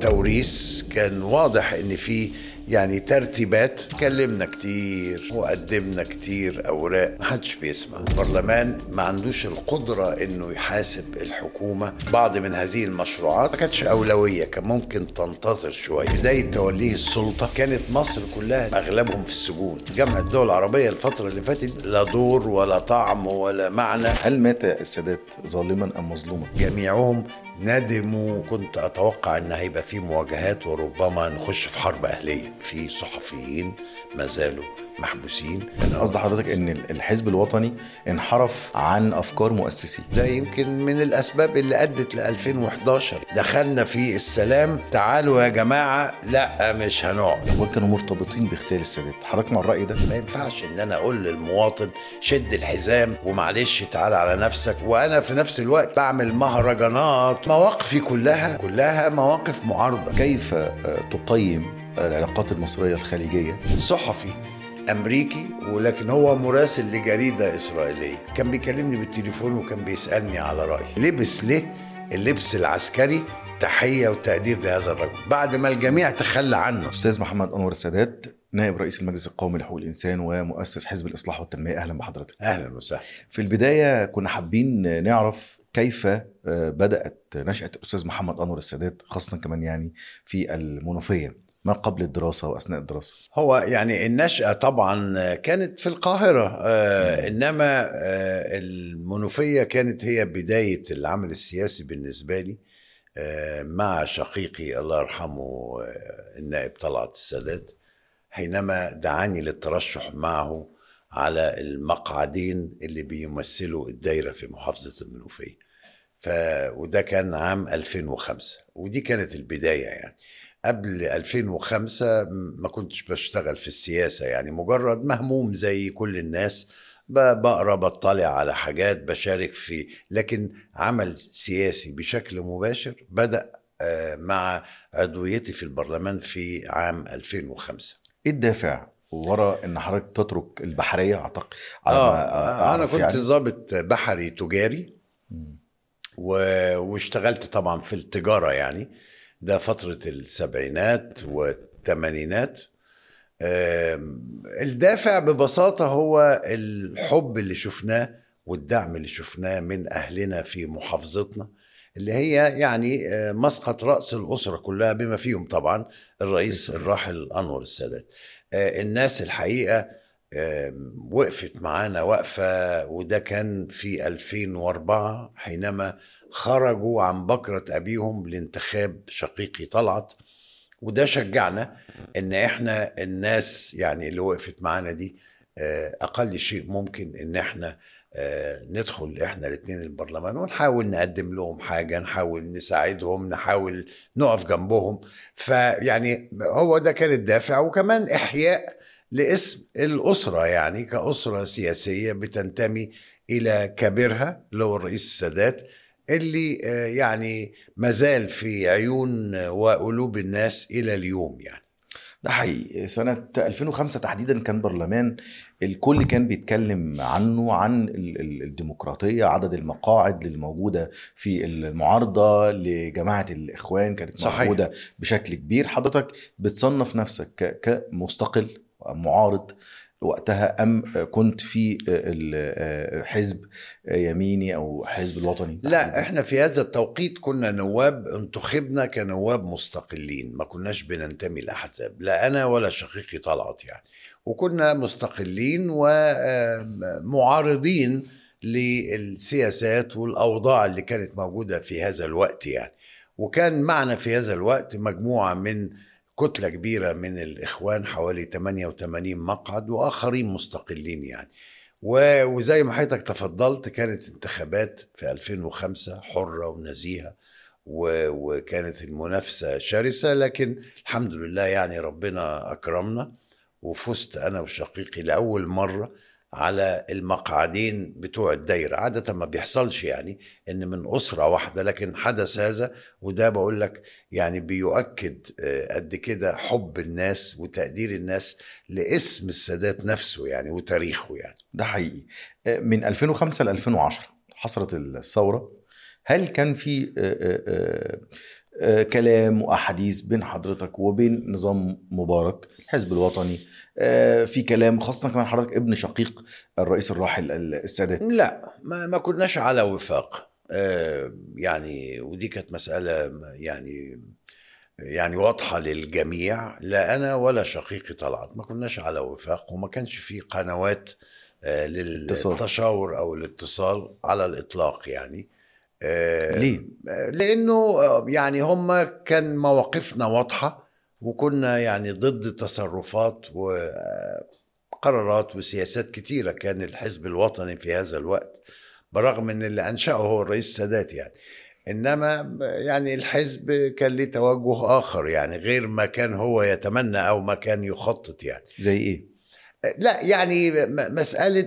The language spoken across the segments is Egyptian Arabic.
التوريث كان واضح ان في يعني ترتيبات كلمنا كتير وقدمنا كتير اوراق محدش بيسمع البرلمان ما عندوش القدره انه يحاسب الحكومه بعض من هذه المشروعات ما كانتش اولويه كان ممكن تنتظر شويه بدايه توليه السلطه كانت مصر كلها اغلبهم في السجون جامعه الدول العربيه الفتره اللي فاتت لا دور ولا طعم ولا معنى هل مات السادات ظالما ام مظلوما؟ جميعهم ندموا كنت اتوقع ان هيبقى في مواجهات وربما نخش في حرب اهليه في صحفيين ما زالوا محبوسين قصد حضرتك ان الحزب الوطني انحرف عن افكار مؤسسيه ده يمكن من الاسباب اللي ادت ل 2011 دخلنا في السلام تعالوا يا جماعه لا مش هنقعد وكانوا مرتبطين باغتيال السادات حضرتك مع الراي ده ما ينفعش ان انا اقول للمواطن شد الحزام ومعلش تعال على نفسك وانا في نفس الوقت بعمل مهرجانات مواقفي كلها كلها مواقف معارضه كيف تقيم العلاقات المصريه الخليجيه صحفي امريكي ولكن هو مراسل لجريده اسرائيليه كان بيكلمني بالتليفون وكان بيسالني على رايي لبس ليه اللبس العسكري تحيه وتقدير لهذا الرجل بعد ما الجميع تخلى عنه استاذ محمد انور السادات نائب رئيس المجلس القومي لحقوق الانسان ومؤسس حزب الاصلاح والتنميه اهلا بحضرتك اهلا وسهلا في البدايه كنا حابين نعرف كيف بدات نشاه الاستاذ محمد انور السادات خاصه كمان يعني في المنوفيه ما قبل الدراسة وأثناء الدراسة هو يعني النشأة طبعا كانت في القاهرة آه إنما آه المنوفية كانت هي بداية العمل السياسي بالنسبة لي آه مع شقيقي الله يرحمه آه النائب طلعت السادات حينما دعاني للترشح معه على المقعدين اللي بيمثلوا الدايرة في محافظة المنوفية ف وده كان عام 2005 ودي كانت البداية يعني قبل 2005 ما كنتش بشتغل في السياسة يعني مجرد مهموم زي كل الناس بقرا بطلع على حاجات بشارك في لكن عمل سياسي بشكل مباشر بدأ مع عضويتي في البرلمان في عام 2005 ايه الدافع ورا ان حضرتك تترك البحريه اعتقد على آه انا كنت يعني. ضابط بحري تجاري و... واشتغلت طبعا في التجاره يعني ده فترة السبعينات والثمانينات الدافع ببساطة هو الحب اللي شفناه والدعم اللي شفناه من أهلنا في محافظتنا اللي هي يعني مسقط رأس الأسرة كلها بما فيهم طبعا الرئيس الراحل أنور السادات الناس الحقيقة وقفت معانا وقفة وده كان في 2004 حينما خرجوا عن بكرة أبيهم لانتخاب شقيقي طلعت وده شجعنا ان احنا الناس يعني اللي وقفت معانا دي اقل شيء ممكن ان احنا ندخل احنا الاثنين البرلمان ونحاول نقدم لهم حاجه نحاول نساعدهم نحاول نقف جنبهم فيعني هو ده كان الدافع وكمان احياء لاسم الاسره يعني كاسره سياسيه بتنتمي الى كبيرها اللي هو الرئيس السادات اللي يعني مازال في عيون وقلوب الناس الى اليوم يعني ده حقيقي سنة 2005 تحديدا كان برلمان الكل كان بيتكلم عنه عن الديمقراطية عدد المقاعد اللي موجودة في المعارضة لجماعة الإخوان كانت صحيح. موجودة بشكل كبير حضرتك بتصنف نفسك كمستقل معارض وقتها ام كنت في حزب يميني او حزب الوطني لا احنا في هذا التوقيت كنا نواب انتخبنا كنواب مستقلين ما كناش بننتمي لاحزاب لا انا ولا شقيقي طلعت يعني وكنا مستقلين ومعارضين للسياسات والاوضاع اللي كانت موجوده في هذا الوقت يعني وكان معنا في هذا الوقت مجموعه من كتلة كبيرة من الإخوان حوالي 88 مقعد وآخرين مستقلين يعني وزي ما حضرتك تفضلت كانت انتخابات في 2005 حرة ونزيهة وكانت المنافسة شرسة لكن الحمد لله يعني ربنا أكرمنا وفزت أنا وشقيقي لأول مرة على المقعدين بتوع الدايرة عادة ما بيحصلش يعني ان من أسرة واحدة لكن حدث هذا وده بقول لك يعني بيؤكد قد كده حب الناس وتقدير الناس لاسم السادات نفسه يعني وتاريخه يعني ده حقيقي من 2005 ل 2010 حصلت الثورة هل كان في آه، كلام واحاديث بين حضرتك وبين نظام مبارك الحزب الوطني آه، في كلام خاصه كمان حضرتك ابن شقيق الرئيس الراحل السادات لا ما, ما كناش على وفاق آه، يعني ودي كانت مسألة يعني يعني واضحة للجميع لا أنا ولا شقيقي طلعت ما كناش على وفاق وما كانش في قنوات آه، للتشاور أو الاتصال على الإطلاق يعني آه، ليه؟ لأنه يعني هم كان مواقفنا واضحة وكنا يعني ضد تصرفات وقرارات وسياسات كتيرة كان الحزب الوطني في هذا الوقت برغم ان اللي انشاه هو الرئيس السادات يعني انما يعني الحزب كان له توجه اخر يعني غير ما كان هو يتمنى او ما كان يخطط يعني زي ايه لا يعني مساله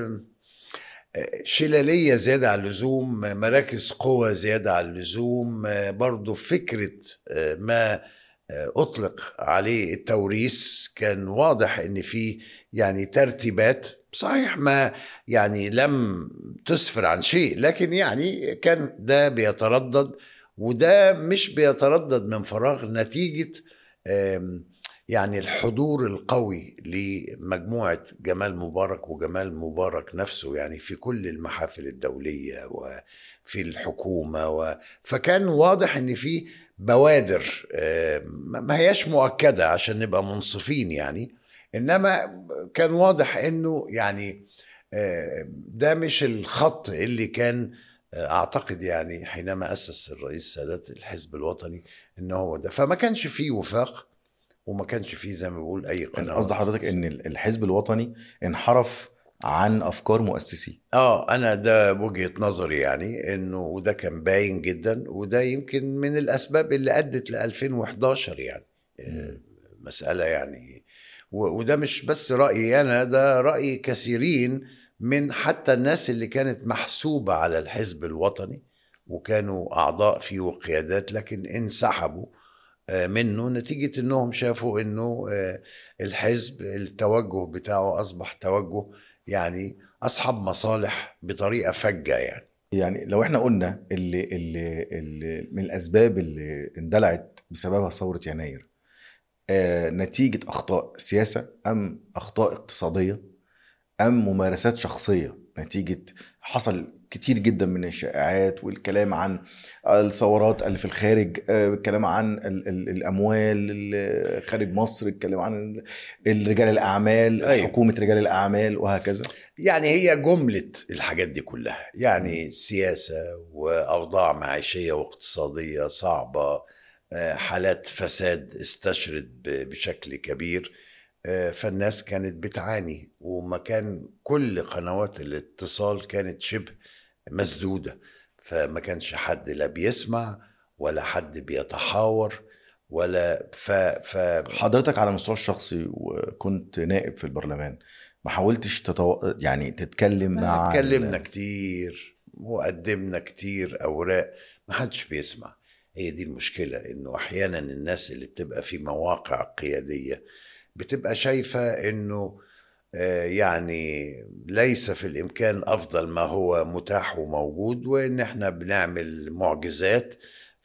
شلالية زيادة عن اللزوم مراكز قوة زيادة عن اللزوم برضو فكرة ما أطلق عليه التوريث كان واضح إن في يعني ترتيبات صحيح ما يعني لم تسفر عن شيء لكن يعني كان ده بيتردد وده مش بيتردد من فراغ نتيجة يعني الحضور القوي لمجموعة جمال مبارك وجمال مبارك نفسه يعني في كل المحافل الدولية وفي الحكومة و فكان واضح ان في بوادر ما هياش مؤكدة عشان نبقى منصفين يعني انما كان واضح انه يعني آه، ده مش الخط اللي كان آه، اعتقد يعني حينما اسس الرئيس السادات الحزب الوطني ان هو ده فما كانش فيه وفاق وما كانش فيه زي ما بقول اي قناه قصد حضرتك ان الحزب الوطني انحرف عن افكار مؤسسيه اه انا ده وجهه نظري يعني انه وده كان باين جدا وده يمكن من الاسباب اللي ادت ل 2011 يعني م. مساله يعني وده مش بس رأيي أنا ده رأي كثيرين من حتى الناس اللي كانت محسوبة على الحزب الوطني وكانوا أعضاء فيه وقيادات لكن انسحبوا آه، منه نتيجة انهم شافوا انه آه، الحزب التوجه بتاعه اصبح توجه يعني اصحاب مصالح بطريقة فجة يعني يعني لو احنا قلنا اللي, اللي, اللي من الاسباب اللي اندلعت بسببها ثورة يناير آه، نتيجة أخطاء سياسة أم أخطاء اقتصادية أم ممارسات شخصية نتيجة حصل كتير جدا من الشائعات والكلام عن الثورات اللي في الخارج آه، الكلام عن الاموال اللي خارج مصر الكلام عن رجال الاعمال أيوة. حكومه رجال الاعمال وهكذا يعني هي جمله الحاجات دي كلها يعني سياسه واوضاع معيشيه واقتصاديه صعبه آه، حالات فساد استشرد بشكل كبير آه، فالناس كانت بتعاني وما كان كل قنوات الاتصال كانت شبه مسدودة فما كانش حد لا بيسمع ولا حد بيتحاور ولا ف, ف... حضرتك على المستوى الشخصي وكنت نائب في البرلمان ما حاولتش تتو... يعني تتكلم مع اتكلمنا كتير وقدمنا كتير اوراق ما حدش بيسمع هي دي المشكلة انه احيانا الناس اللي بتبقى في مواقع قيادية بتبقى شايفة انه آه، يعني ليس في الامكان افضل ما هو متاح وموجود وان احنا بنعمل معجزات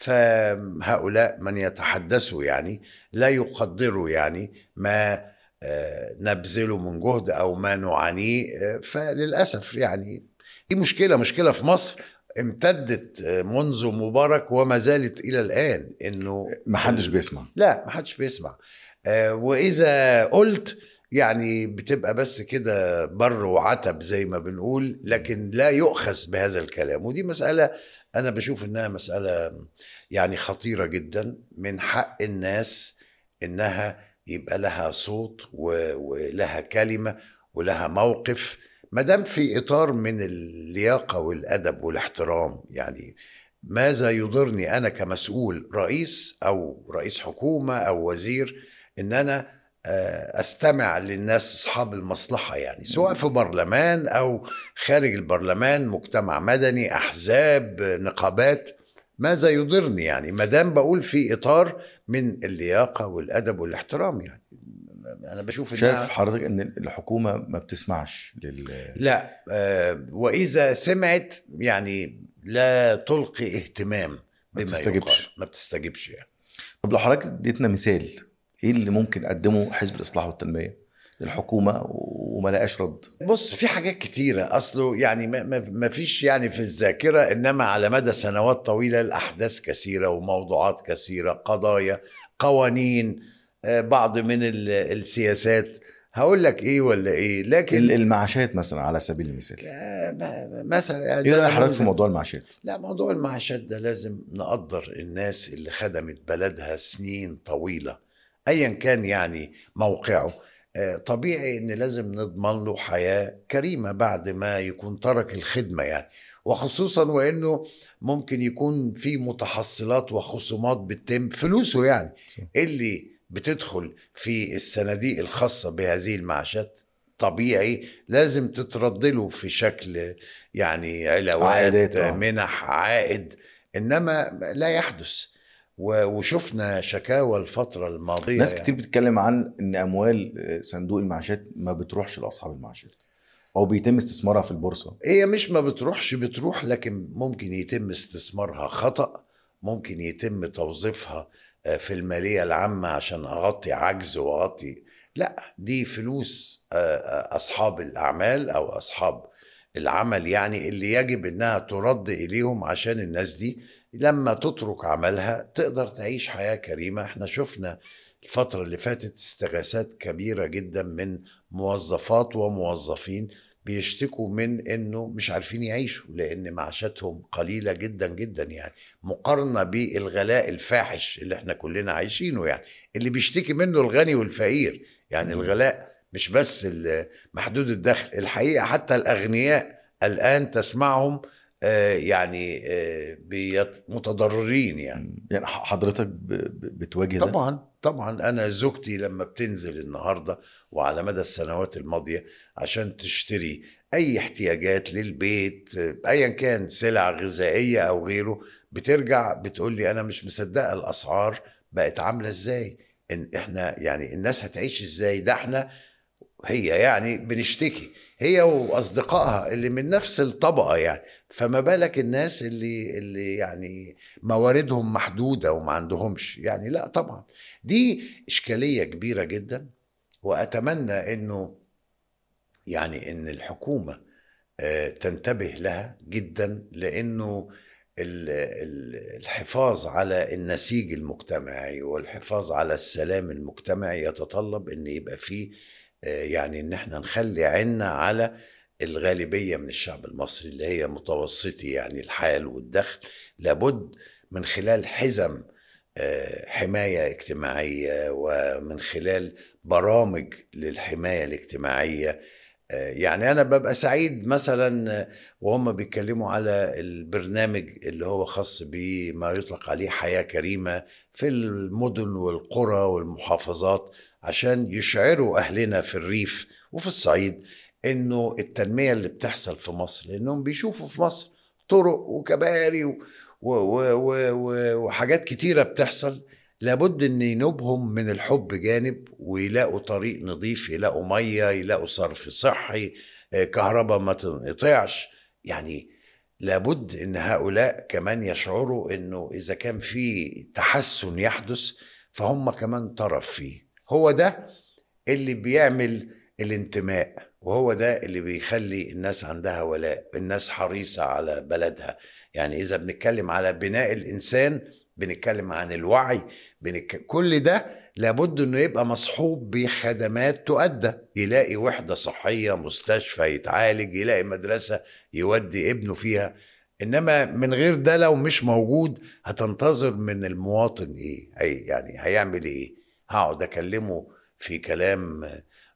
فهؤلاء من يتحدثوا يعني لا يقدروا يعني ما آه، نبذله من جهد او ما نعانيه آه، فللاسف يعني دي مشكله مشكله في مصر امتدت منذ مبارك وما زالت الى الان انه ما حدش بيسمع لا ما حدش بيسمع آه، واذا قلت يعني بتبقى بس كده بر وعتب زي ما بنقول لكن لا يؤخذ بهذا الكلام ودي مسألة أنا بشوف إنها مسألة يعني خطيرة جدا من حق الناس إنها يبقى لها صوت ولها كلمة ولها موقف ما دام في اطار من اللياقه والادب والاحترام يعني ماذا يضرني انا كمسؤول رئيس او رئيس حكومه او وزير ان انا آه، استمع للناس اصحاب المصلحه يعني سواء في برلمان او خارج البرلمان مجتمع مدني احزاب نقابات ماذا يضرني يعني ما دام بقول في اطار من اللياقه والادب والاحترام يعني انا بشوف شايف حضرتك ان الحكومه ما بتسمعش لل لا آه واذا سمعت يعني لا تلقي اهتمام بما بتستجبش. يقال. ما بتستجبش يعني طب لو حضرتك اديتنا مثال ايه اللي ممكن قدمه حزب الاصلاح والتنميه للحكومه وما لقاش رد بص في حاجات كتيرة أصله يعني ما, ما, ما فيش يعني في الذاكرة إنما على مدى سنوات طويلة الأحداث كثيرة وموضوعات كثيرة قضايا قوانين آه، بعض من ال- السياسات هقول لك إيه ولا إيه ال- لكن المعاشات مثلا على سبيل المثال آه، ما- مثلا يعني ايه ده راي حضرتك نموذج- في موضوع المعاشات لا موضوع المعاشات ده لازم نقدر الناس اللي خدمت بلدها سنين طويلة أيا كان يعني موقعه آه، طبيعي ان لازم نضمن له حياة كريمة بعد ما يكون ترك الخدمة يعني وخصوصا وانه ممكن يكون في متحصلات وخصومات بتتم فلوسه يعني صح. اللي بتدخل في الصناديق الخاصة بهذه المعاشات طبيعي لازم تترد له في شكل يعني علاوات عائدات، آه. منح عائد انما لا يحدث و- وشفنا شكاوى الفترة الماضية ناس يعني. كتير بتتكلم عن ان اموال صندوق المعاشات ما بتروحش لاصحاب المعاشات او بيتم استثمارها في البورصه هي مش ما بتروحش بتروح لكن ممكن يتم استثمارها خطأ ممكن يتم توظيفها آه، في المالية العامة عشان أغطي عجز وأغطي لا دي فلوس آه، آه، أصحاب الأعمال أو أصحاب العمل يعني اللي يجب إنها ترد إليهم عشان الناس دي لما تترك عملها تقدر تعيش حياة كريمة احنا شفنا الفترة اللي فاتت استغاثات كبيرة جدا من موظفات وموظفين بيشتكوا من انه مش عارفين يعيشوا لان معاشاتهم قليله جدا جدا يعني مقارنه بالغلاء الفاحش اللي احنا كلنا عايشينه يعني اللي بيشتكي منه الغني والفقير يعني مم. الغلاء مش بس ال- محدود الدخل الحقيقه حتى الاغنياء الان تسمعهم آه، يعني آه، بيت- متضررين يعني يعني ح- حضرتك ب- ب- بتواجه ده طبعا طبعا انا زوجتي لما بتنزل النهارده وعلى مدى السنوات الماضيه عشان تشتري اي احتياجات للبيت ايا كان سلع غذائيه او غيره بترجع بتقول لي انا مش مصدقه الاسعار بقت عامله ازاي ان احنا يعني الناس هتعيش ازاي ده احنا هي يعني بنشتكي هي واصدقائها اللي من نفس الطبقه يعني فما بالك الناس اللي اللي يعني مواردهم محدوده وما عندهمش يعني لا طبعا دي اشكاليه كبيره جدا واتمنى انه يعني ان الحكومه آه، تنتبه لها جدا لانه ال- ال- الحفاظ على النسيج المجتمعي والحفاظ على السلام المجتمعي يتطلب ان يبقى فيه آه، يعني ان احنا نخلي عنا على الغالبيه من الشعب المصري اللي هي متوسطي يعني الحال والدخل لابد من خلال حزم آه، حمايه اجتماعيه ومن خلال برامج للحمايه الاجتماعيه آه، يعني انا ببقى سعيد مثلا آه، وهم بيتكلموا على البرنامج اللي هو خاص بما يطلق عليه حياه كريمه في المدن والقرى والمحافظات عشان يشعروا اهلنا في الريف وفي الصعيد انه التنميه اللي بتحصل في مصر لانهم بيشوفوا في مصر طرق وكباري و و و و و وحاجات كتيره بتحصل لابد ان ينوبهم من الحب جانب ويلاقوا طريق نظيف يلاقوا ميه يلاقوا صرف صحي آه، كهرباء ما تنقطعش يعني لابد ان هؤلاء كمان يشعروا انه اذا كان في تحسن يحدث فهم كمان طرف فيه هو ده اللي بيعمل الانتماء وهو ده اللي بيخلي الناس عندها ولاء الناس حريصة على بلدها يعني إذا بنتكلم على بناء الإنسان بنتكلم عن الوعي بنك... كل ده لابد انه يبقى مصحوب بخدمات تؤدى يلاقي وحدة صحية مستشفى يتعالج يلاقي مدرسة يودي ابنه فيها انما من غير ده لو مش موجود هتنتظر من المواطن ايه هي يعني هيعمل ايه هقعد اكلمه في كلام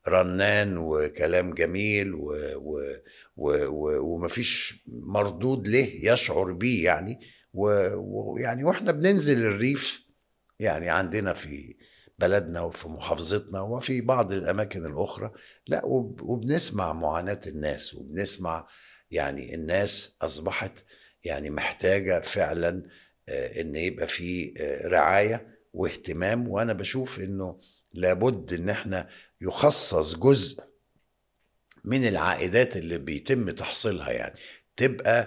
رنان وكلام جميل و و و و ومفيش مردود له يشعر بيه يعني و- ويعني واحنا بننزل الريف يعني عندنا في بلدنا وفي محافظتنا وفي بعض الاماكن الاخرى لا وب- وبنسمع معاناه الناس وبنسمع يعني الناس اصبحت يعني محتاجه فعلا آه، ان يبقى في آه، رعايه واهتمام وانا بشوف انه لابد ان احنا يخصص جزء من العائدات اللي بيتم تحصيلها يعني تبقى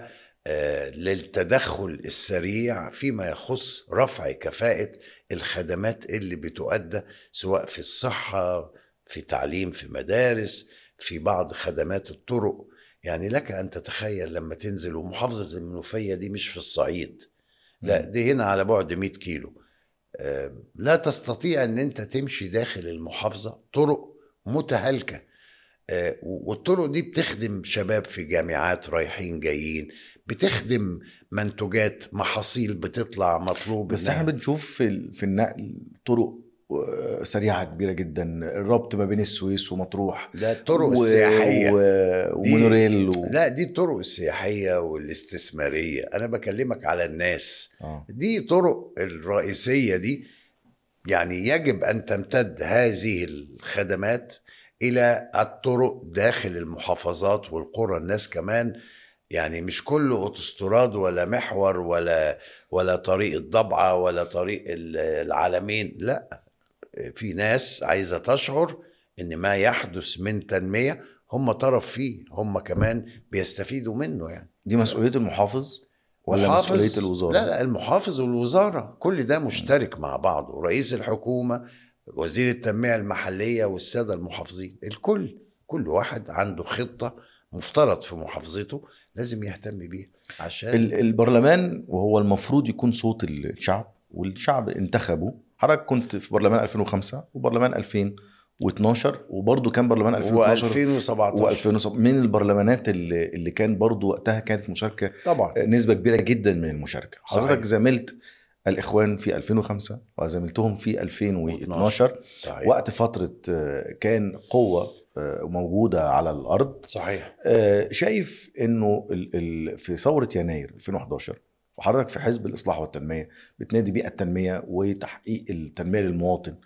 آه، للتدخل السريع فيما يخص رفع كفاءة الخدمات اللي بتؤدى سواء في الصحة في تعليم في مدارس في بعض خدمات الطرق يعني لك أن تتخيل لما تنزل ومحافظة المنوفية دي مش في الصعيد لا دي هنا على بعد 100 كيلو آه، لا تستطيع ان انت تمشي داخل المحافظة طرق متهالكة آه، والطرق دي بتخدم شباب في جامعات رايحين جايين بتخدم منتجات محاصيل بتطلع مطلوب بس إنها- احنا بنشوف في ال- في النقل طرق آه، سريعه كبيره جدا الربط ما بين السويس ومطروح ده الطرق و- السياحية و... دي- ومونوريل و... لا دي الطرق السياحية والاستثمارية أنا بكلمك على الناس آه. دي طرق الرئيسية دي يعني يجب أن تمتد هذه الخدمات إلى الطرق داخل المحافظات والقرى الناس كمان يعني مش كله اوتوستراد ولا محور ولا ولا طريق الضبعة ولا طريق ال- العالمين لا في ناس عايزة تشعر ان ما يحدث من تنمية هم طرف فيه هم كمان بيستفيدوا منه يعني دي مسؤوليه المحافظ ولا محافظ- مسؤوليه الوزاره لا لا المحافظ والوزارة كل ده مشترك مع بعضه رئيس الحكومة وزير التنمية المحلية والسادة المحافظين الكل كل واحد عنده خطة مفترض في محافظته لازم يهتم بيها عشان ال- البرلمان وهو المفروض يكون صوت الشعب والشعب انتخبه حضرتك كنت في برلمان 2005 وبرلمان 2012 وبرضه كان برلمان 2012 و2017 و2007 من البرلمانات اللي, اللي كان برضه وقتها كانت مشاركه طبعا نسبه كبيره جدا من المشاركه حضرتك صحيح. زملت الاخوان في 2005 وزملتهم في 2012 صحيح وقت فتره آه، كان قوه آه، موجوده على الارض صحيح آه، شايف انه ال- ال- في ثوره يناير 2011 وحضرتك في حزب الاصلاح والتنميه بتنادي بيئه التنميه وتحقيق التنميه للمواطن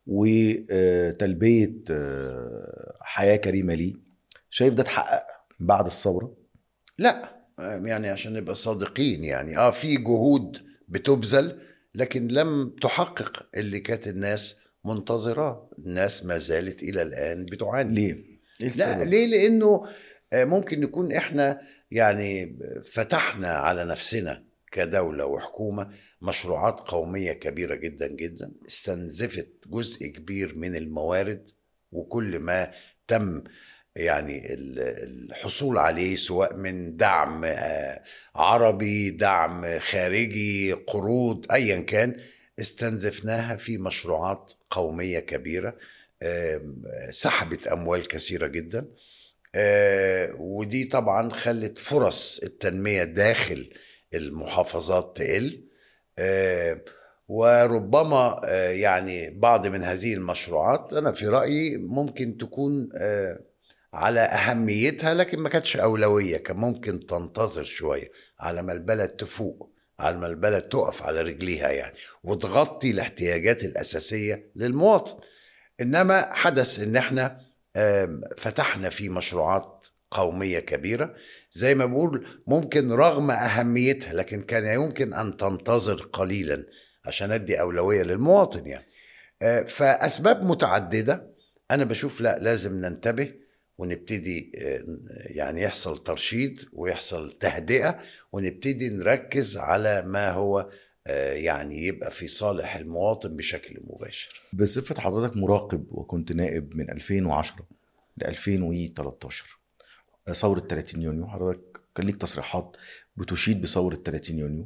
وتلبيه آه، حياه كريمه ليه شايف ده اتحقق بعد الثوره لا يعني عشان نبقى صادقين يعني اه في جهود بتبذل لكن لم تحقق اللي كانت الناس منتظراه الناس ما زالت الى الان بتعاني ليه؟ ايه لا السبب؟ ليه لانه آه، ممكن نكون احنا يعني فتحنا على نفسنا كدوله وحكومه مشروعات قوميه كبيره جدا جدا استنزفت جزء كبير من الموارد وكل ما تم يعني ال- الحصول عليه سواء من دعم آه، عربي دعم خارجي قروض ايا كان استنزفناها في مشروعات قوميه كبيره آم، سحبت اموال كثيره جدا آه، ودي طبعا خلت فرص التنميه داخل المحافظات تقل آه، وربما آه، يعني بعض من هذه المشروعات انا في رايي ممكن تكون آه، على اهميتها لكن ما كانتش اولويه كان ممكن تنتظر شويه على ما البلد تفوق على ما البلد تقف على رجليها يعني وتغطي الاحتياجات الاساسيه للمواطن انما حدث ان احنا آم، فتحنا في مشروعات قوميه كبيره زي ما بقول ممكن رغم اهميتها لكن كان يمكن ان تنتظر قليلا عشان ادي اولويه للمواطن يعني آه، فاسباب متعدده انا بشوف لا لازم ننتبه ونبتدي آه، يعني يحصل ترشيد ويحصل تهدئه ونبتدي نركز على ما هو آه، يعني يبقى في صالح المواطن بشكل مباشر بصفة حضرتك مراقب وكنت نائب من 2010 ل 2013 ثورة 30 يونيو حضرتك كان ليك تصريحات بتشيد بثورة 30 يونيو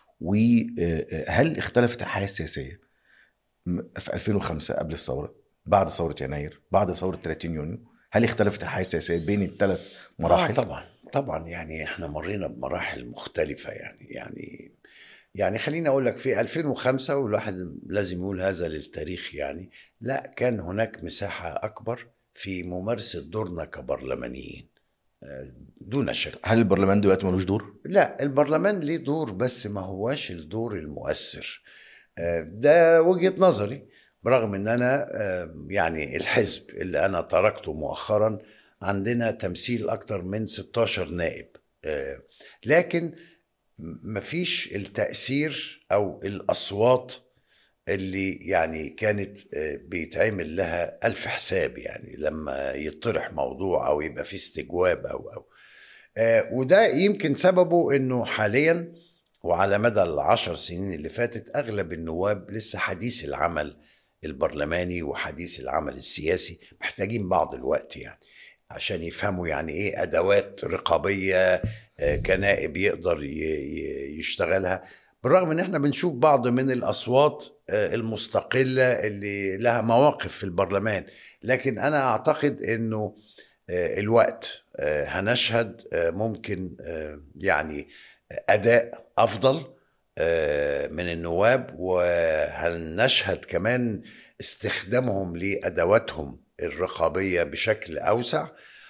وهل اختلفت الحياة السياسية م- في 2005 قبل الثورة بعد ثورة يناير بعد ثورة 30 يونيو هل اختلفت الحياة السياسية بين الثلاث مراحل؟ آه طبعا طبعا يعني احنا مرينا بمراحل مختلفة يعني يعني يعني خليني اقول لك في 2005 والواحد لازم يقول هذا للتاريخ يعني لا كان هناك مساحة اكبر في ممارسة دورنا كبرلمانيين آه، دون شك هل البرلمان دلوقتي ملوش دور؟ لا البرلمان ليه دور بس ما هواش الدور المؤثر آه، ده وجهة نظري برغم ان انا آه، يعني الحزب اللي انا تركته مؤخرا عندنا تمثيل اكتر من 16 نائب آه، لكن مفيش التأثير او الاصوات اللي يعني كانت آه، بيتعمل لها ألف حساب يعني لما يطرح موضوع أو يبقى فيه استجواب أو أو آه، وده يمكن سببه انه حاليا وعلى مدى العشر سنين اللي فاتت اغلب النواب لسه حديث العمل البرلماني وحديث العمل السياسي محتاجين بعض الوقت يعني عشان يفهموا يعني ايه ادوات رقابيه آه، كنائب يقدر ي- ي- يشتغلها بالرغم ان احنا بنشوف بعض من الاصوات آه، المستقله اللي لها مواقف في البرلمان لكن انا اعتقد انه آه، الوقت آه، هنشهد آه، ممكن آه، يعني اداء افضل آه، من النواب وهنشهد كمان استخدامهم لادواتهم الرقابيه بشكل اوسع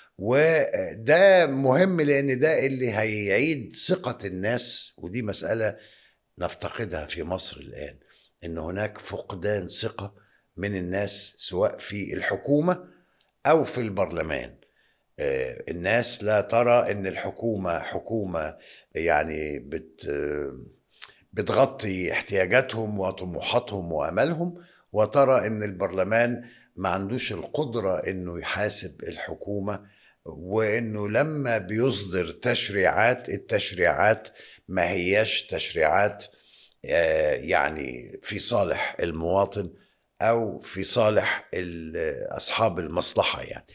وده مهم لان ده اللي هيعيد ثقه الناس ودي مساله نفتقدها في مصر الان ان هناك فقدان ثقه من الناس سواء في الحكومه او في البرلمان آه، الناس لا ترى ان الحكومه حكومه يعني بت بتغطي احتياجاتهم وطموحاتهم وامالهم وترى ان البرلمان ما عندوش القدره انه يحاسب الحكومه وانه لما بيصدر تشريعات التشريعات ما هياش تشريعات آه، يعني في صالح المواطن او في صالح ال- اصحاب المصلحه يعني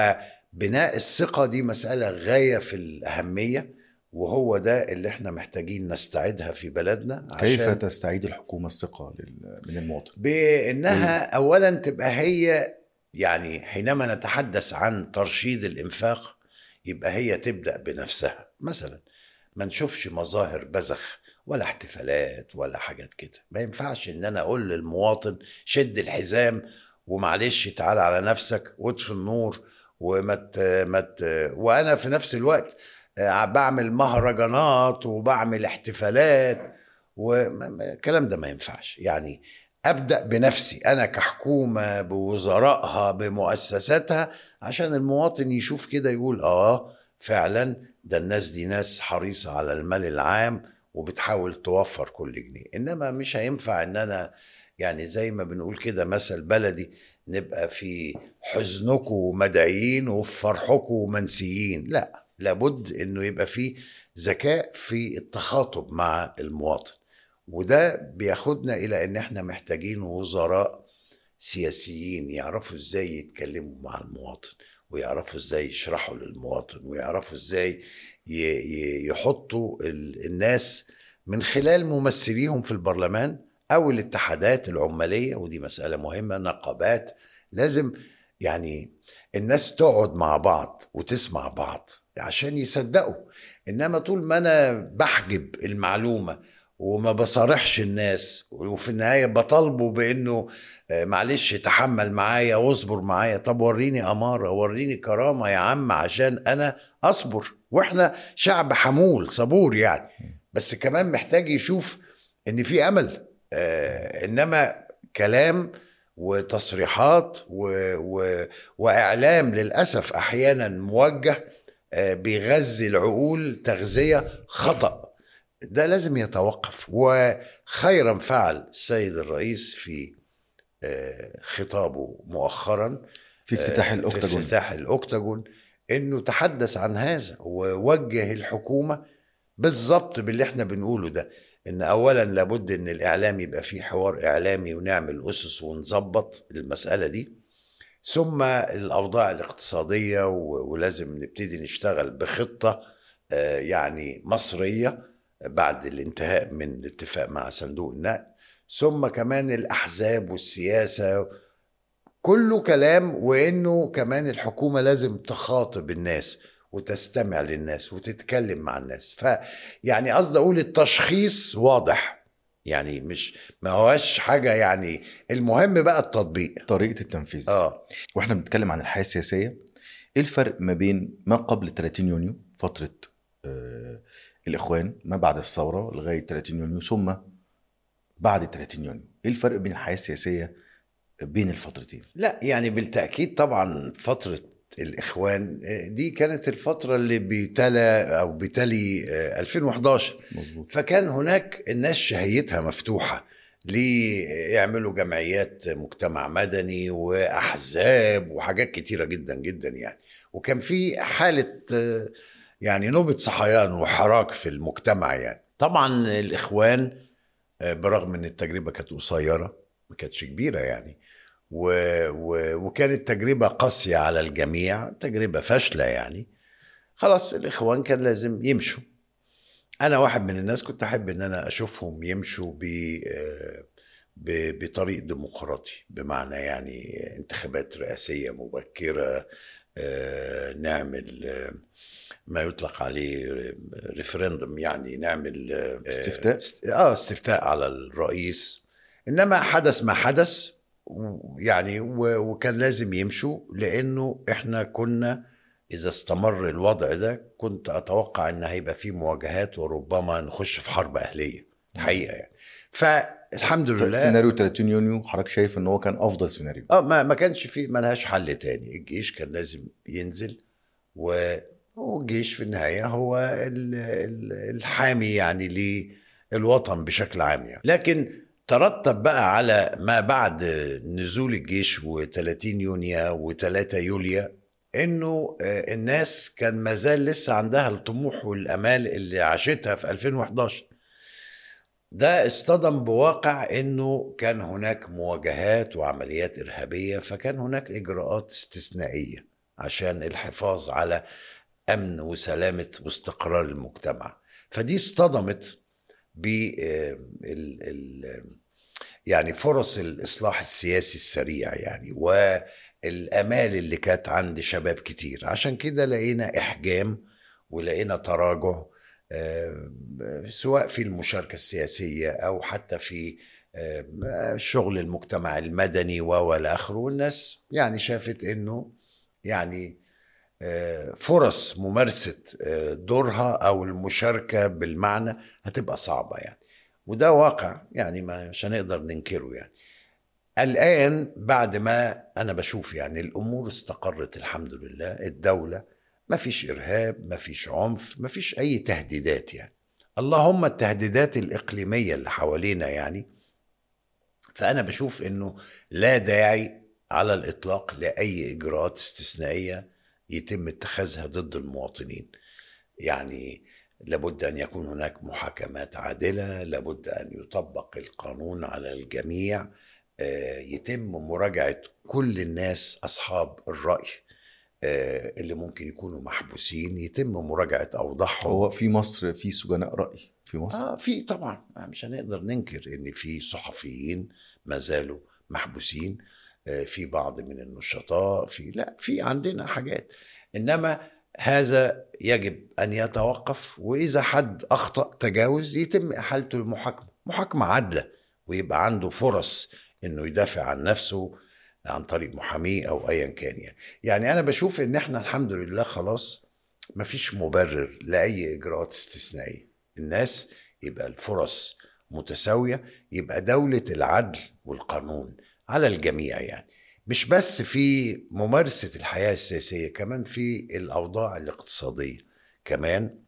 فبناء الثقه دي مساله غايه في الاهميه وهو ده اللي احنا محتاجين نستعيدها في بلدنا كيف عشان تستعيد الحكومه الثقه لل- من المواطن بانها اولا تبقى هي يعني حينما نتحدث عن ترشيد الانفاق يبقى هي تبدا بنفسها مثلا ما نشوفش مظاهر بذخ ولا احتفالات ولا حاجات كده ما ينفعش ان انا اقول للمواطن شد الحزام ومعلش تعال على نفسك واطفي النور وما ت... ما ت... وانا في نفس الوقت آه، بعمل مهرجانات وبعمل احتفالات والكلام ده ما ينفعش يعني ابدا بنفسي انا كحكومه بوزرائها بمؤسساتها عشان المواطن يشوف كده يقول اه فعلا ده الناس دي ناس حريصه على المال العام وبتحاول توفر كل جنيه انما مش هينفع ان انا يعني زي ما بنقول كده مثل بلدي نبقى في حزنكم مدعيين وفي فرحكم منسيين لا لابد انه يبقى في ذكاء في التخاطب مع المواطن وده بياخدنا الى ان احنا محتاجين وزراء سياسيين يعرفوا ازاي يتكلموا مع المواطن ويعرفوا ازاي يشرحوا للمواطن ويعرفوا ازاي ي- ي- يحطوا ال- الناس من خلال ممثليهم في البرلمان او الاتحادات العماليه ودي مساله مهمه نقابات لازم يعني الناس تقعد مع بعض وتسمع بعض عشان يصدقوا انما طول ما انا بحجب المعلومه وما بصارحش الناس وفي النهايه بطالبه بانه آه، معلش تحمل معايا واصبر معايا طب وريني اماره وريني كرامه يا عم عشان انا اصبر واحنا شعب حمول صبور يعني بس كمان محتاج يشوف ان في امل آه انما كلام وتصريحات و و واعلام للاسف احيانا موجه آه بيغذي العقول تغذيه خطأ ده لازم يتوقف وخيرا فعل السيد الرئيس في آه، خطابه مؤخرا في افتتاح آه، في الاوكتاجون افتتاح الاوكتاجون انه تحدث عن هذا ووجه الحكومه بالظبط باللي احنا بنقوله ده ان اولا لابد ان الاعلام يبقى فيه حوار اعلامي ونعمل اسس ونظبط المساله دي ثم الاوضاع الاقتصاديه و- ولازم نبتدي نشتغل بخطه آه، يعني مصريه بعد الانتهاء من الاتفاق مع صندوق النقد ثم كمان الاحزاب والسياسه كله كلام وانه كمان الحكومه لازم تخاطب الناس وتستمع للناس وتتكلم مع الناس فيعني قصدي اقول التشخيص واضح يعني مش ما هواش حاجه يعني المهم بقى التطبيق طريقه التنفيذ اه واحنا بنتكلم عن الحياه السياسيه ايه الفرق ما بين ما قبل 30 يونيو فتره آه الاخوان ما بعد الثوره لغايه 30 يونيو ثم بعد 30 يونيو ايه الفرق بين الحياه السياسيه بين الفترتين لا يعني بالتأكيد طبعا فترة الإخوان آه، دي كانت الفترة اللي بتلا أو بتلي آه، 2011 مظبوط فكان هناك الناس شهيتها مفتوحة ليعملوا جمعيات مجتمع مدني وأحزاب وحاجات كتيرة جدا جدا يعني وكان في حالة آه، يعني نوبة صحيان وحراك في المجتمع يعني طبعا الإخوان آه، برغم ان التجربة كانت قصيرة ما كانتش كبيرة يعني و... و... وكانت تجربة قاسية على الجميع تجربة فاشلة يعني خلاص الإخوان كان لازم يمشوا أنا واحد من الناس كنت أحب إن أنا أشوفهم يمشوا ب... آه، ب... بطريق ديمقراطي بمعنى يعني انتخابات رئاسية مبكرة آه، نعمل آه، ما يطلق عليه ريفرندم يعني نعمل آه، استفتاء؟ است- اه استفتاء على الرئيس انما حدث ما حدث و- يعني و- وكان لازم يمشوا لانه احنا كنا اذا استمر الوضع ده كنت اتوقع ان هيبقى في مواجهات وربما نخش في حرب اهليه الحقيقه يعني فالحمد لله سيناريو 30 يونيو حضرتك شايف ان هو كان افضل سيناريو اه ما ما كانش في ملهاش حل تاني الجيش كان لازم ينزل و والجيش في النهاية هو ال- ال- الحامي يعني للوطن بشكل عام يعني لكن ترتب بقى على ما بعد نزول الجيش و30 يونيو و3 يوليو انه آه، الناس كان مازال لسه عندها الطموح والامال اللي عاشتها في 2011 ده اصطدم بواقع انه كان هناك مواجهات وعمليات ارهابيه فكان هناك اجراءات استثنائيه عشان الحفاظ على امن وسلامه واستقرار المجتمع فدي اصطدمت ب آه، ال- ال- يعني فرص الاصلاح السياسي السريع يعني والامال اللي كانت عند شباب كتير عشان كده لقينا احجام ولقينا تراجع آه، سواء في المشاركه السياسيه او حتى في آه، شغل المجتمع المدني والى اخره والناس يعني شافت انه يعني آه، فرص ممارسه آه، دورها او المشاركه بالمعنى هتبقى صعبه يعني وده واقع يعني ما مش هنقدر ننكره يعني الآن بعد ما أنا بشوف يعني الأمور استقرت الحمد لله الدولة ما فيش إرهاب ما فيش عنف ما فيش أي تهديدات يعني اللهم التهديدات الإقليمية اللي حوالينا يعني فأنا بشوف إنه لا داعي على الإطلاق لأي إجراءات استثنائية يتم اتخاذها ضد المواطنين يعني لابد ان يكون هناك محاكمات عادله لابد ان يطبق القانون على الجميع آه، يتم مراجعه كل الناس اصحاب الراي آه، اللي ممكن يكونوا محبوسين يتم مراجعه اوضاعهم هو في مصر في سجناء راي في مصر اه في طبعا مش هنقدر ننكر ان في صحفيين ما زالوا محبوسين آه، في بعض من النشطاء في لا في عندنا حاجات انما هذا يجب ان يتوقف واذا حد اخطا تجاوز يتم احالته للمحاكمه محاكمه عادله ويبقى عنده فرص انه يدافع عن نفسه عن طريق محاميه او ايا كان يعني يعني انا بشوف ان احنا الحمد لله خلاص مفيش مبرر لاي اجراءات استثنائيه الناس يبقى الفرص متساويه يبقى دوله العدل والقانون على الجميع يعني مش بس في ممارسه الحياه السياسيه كمان في الاوضاع الاقتصاديه كمان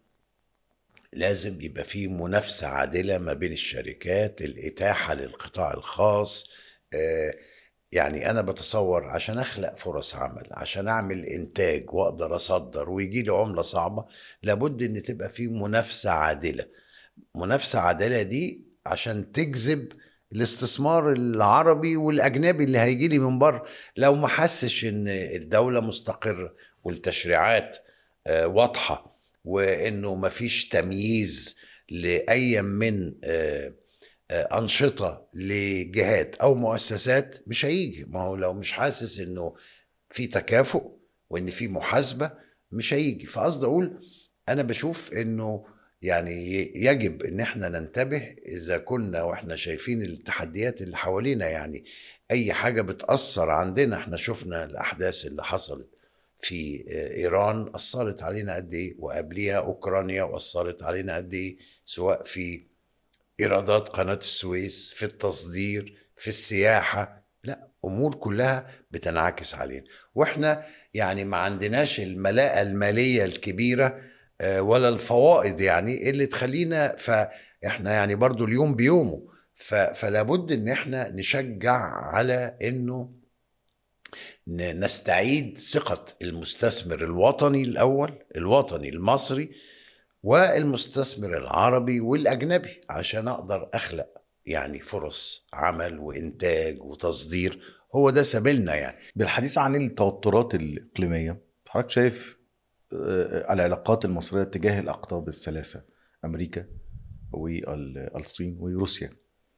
لازم يبقى في منافسه عادله ما بين الشركات الاتاحه للقطاع الخاص آه، يعني انا بتصور عشان اخلق فرص عمل عشان اعمل انتاج واقدر اصدر ويجي لي عمله صعبه لابد ان تبقى في منافسه عادله منافسه عادله دي عشان تجذب الاستثمار العربي والاجنبي اللي هيجي لي من بره لو ما حسش ان الدوله مستقره والتشريعات آه، واضحه وانه ما فيش تمييز لاي من آه، آه، أنشطة لجهات أو مؤسسات مش هيجي ما هو لو مش حاسس إنه في تكافؤ وإن في محاسبة مش هيجي فقصد أقول أنا بشوف إنه يعني يجب إن إحنا ننتبه إذا كنا وإحنا شايفين التحديات اللي حوالينا يعني أي حاجة بتأثر عندنا إحنا شفنا الأحداث اللي حصلت في آه، إيران أثرت علينا قد إيه وقبليها أوكرانيا وأثرت علينا قد إيه سواء في ايرادات قناه السويس في التصدير في السياحه لا امور كلها بتنعكس علينا واحنا يعني ما عندناش الملاءه الماليه الكبيره آه، ولا الفوائد يعني اللي تخلينا فاحنا يعني برضو اليوم بيومه ف- فلا بد ان احنا نشجع على انه ن- نستعيد ثقة المستثمر الوطني الأول الوطني المصري والمستثمر العربي والأجنبي عشان أقدر أخلق يعني فرص عمل وإنتاج وتصدير هو ده سبيلنا يعني بالحديث عن التوترات الإقليمية حضرتك شايف آه، العلاقات المصرية تجاه الأقطاب الثلاثة أمريكا والصين وروسيا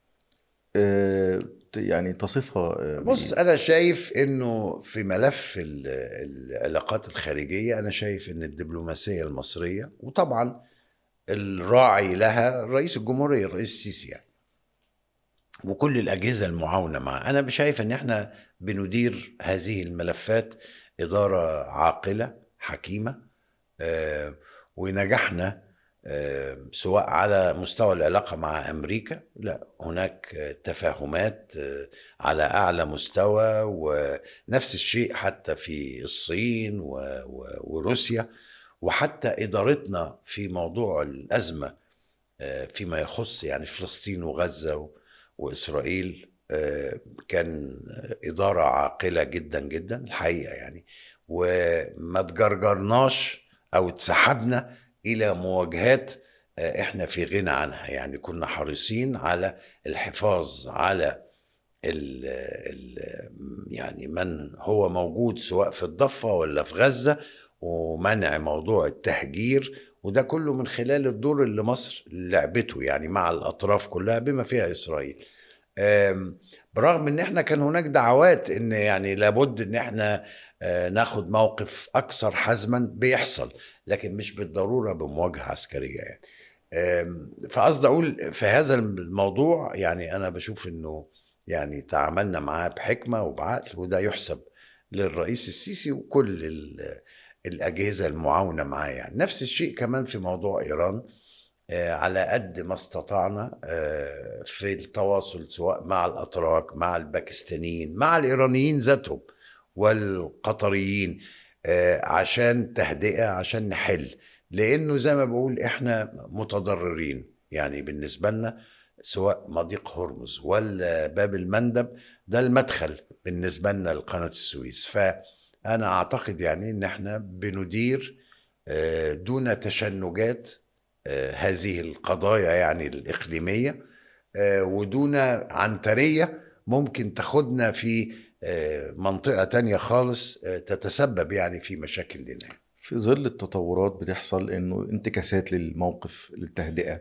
آه، يعني تصفها آه، بص انا شايف انه في ملف ال- العلاقات الخارجيه انا شايف ان الدبلوماسيه المصريه وطبعا الراعي لها رئيس الجمهوريه الرئيس السيسي يعني وكل الاجهزه المعاونه معه انا شايف ان احنا بندير هذه الملفات اداره عاقله حكيمه آه، ونجحنا آه، سواء على مستوى العلاقه مع امريكا لا هناك آه، تفاهمات آه، على اعلى مستوى ونفس الشيء حتى في الصين و- و- وروسيا وحتى ادارتنا في موضوع الازمه آه، فيما يخص يعني فلسطين وغزه و- واسرائيل آه، كان اداره عاقله جدا جدا الحقيقه يعني وما تجرجرناش او اتسحبنا الى مواجهات آه، احنا في غنى عنها يعني كنا حريصين على الحفاظ على ال ال يعني من هو موجود سواء في الضفه ولا في غزه ومنع موضوع التهجير وده كله من خلال الدور اللي مصر لعبته يعني مع الاطراف كلها بما فيها اسرائيل آم، برغم ان احنا كان هناك دعوات ان يعني لابد ان احنا آه، ناخد موقف اكثر حزما بيحصل لكن مش بالضروره بمواجهه عسكريه يعني آم، فقصد اقول في هذا الموضوع يعني انا بشوف انه يعني تعاملنا معاه بحكمه وبعقل وده يحسب للرئيس السيسي وكل ال- الاجهزه المعاونه معاه يعني نفس الشيء كمان في موضوع ايران آه، على قد ما استطعنا آه، في التواصل سواء مع الاتراك مع الباكستانيين مع الايرانيين ذاتهم والقطريين آه، عشان تهدئه عشان نحل لانه زي ما بقول احنا متضررين يعني بالنسبه لنا سواء مضيق هرمز ولا باب المندب ده المدخل بالنسبه لنا لقناه السويس فانا اعتقد يعني ان احنا بندير آه، دون تشنجات آه، هذه القضايا يعني الإقليمية آه، ودون عنترية ممكن تاخدنا في آه، منطقة تانية خالص آه، تتسبب يعني في مشاكل لنا في ظل التطورات بتحصل انه انتكاسات للموقف للتهدئه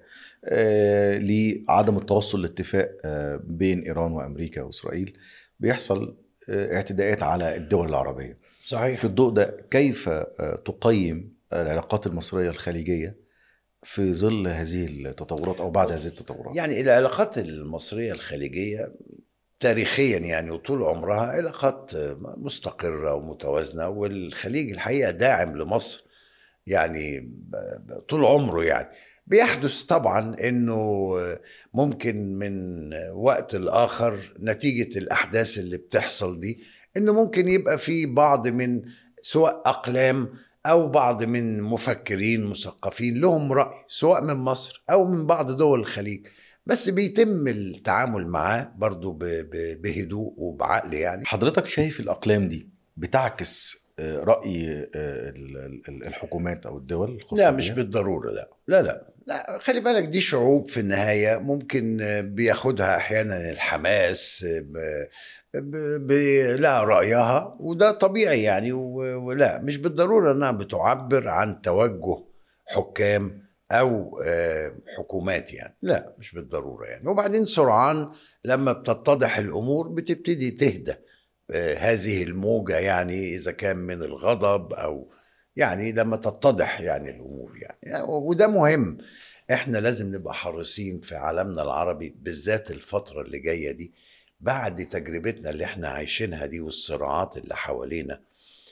آه لعدم التوصل لاتفاق آه بين ايران وامريكا واسرائيل بيحصل آه اعتداءات على الدول العربيه صحيح في الضوء ده كيف آه تقيم العلاقات المصريه الخليجيه في ظل هذه التطورات او بعد هذه التطورات يعني العلاقات المصرية الخليجية تاريخيا يعني وطول عمرها علاقات مستقرة ومتوازنة والخليج الحقيقة داعم لمصر يعني ب- ب- طول عمره يعني بيحدث طبعا انه ممكن من وقت لاخر نتيجة الاحداث اللي بتحصل دي انه ممكن يبقى في بعض من سواء اقلام او بعض من مفكرين مثقفين لهم راي سواء من مصر او من بعض دول الخليج بس بيتم التعامل معاه برضو ب- ب- بهدوء وبعقل يعني حضرتك شايف الاقلام دي بتعكس آه، راي آه، ال- ال- الحكومات او الدول الخاصه لا مش بيها؟ بالضروره لا لا لا لا خلي بالك دي شعوب في النهايه ممكن بياخدها احيانا الحماس ب... ب... ب... لا رايها وده طبيعي يعني و... ولا مش بالضروره انها بتعبر عن توجه حكام او آه، حكومات يعني لا مش بالضروره يعني وبعدين سرعان لما بتتضح الامور بتبتدي تهدى آه، هذه الموجه يعني اذا كان من الغضب او يعني لما تتضح يعني الامور يعني, يعني وده مهم احنا لازم نبقى حريصين في عالمنا العربي بالذات الفتره اللي جايه دي بعد تجربتنا اللي احنا عايشينها دي والصراعات اللي حوالينا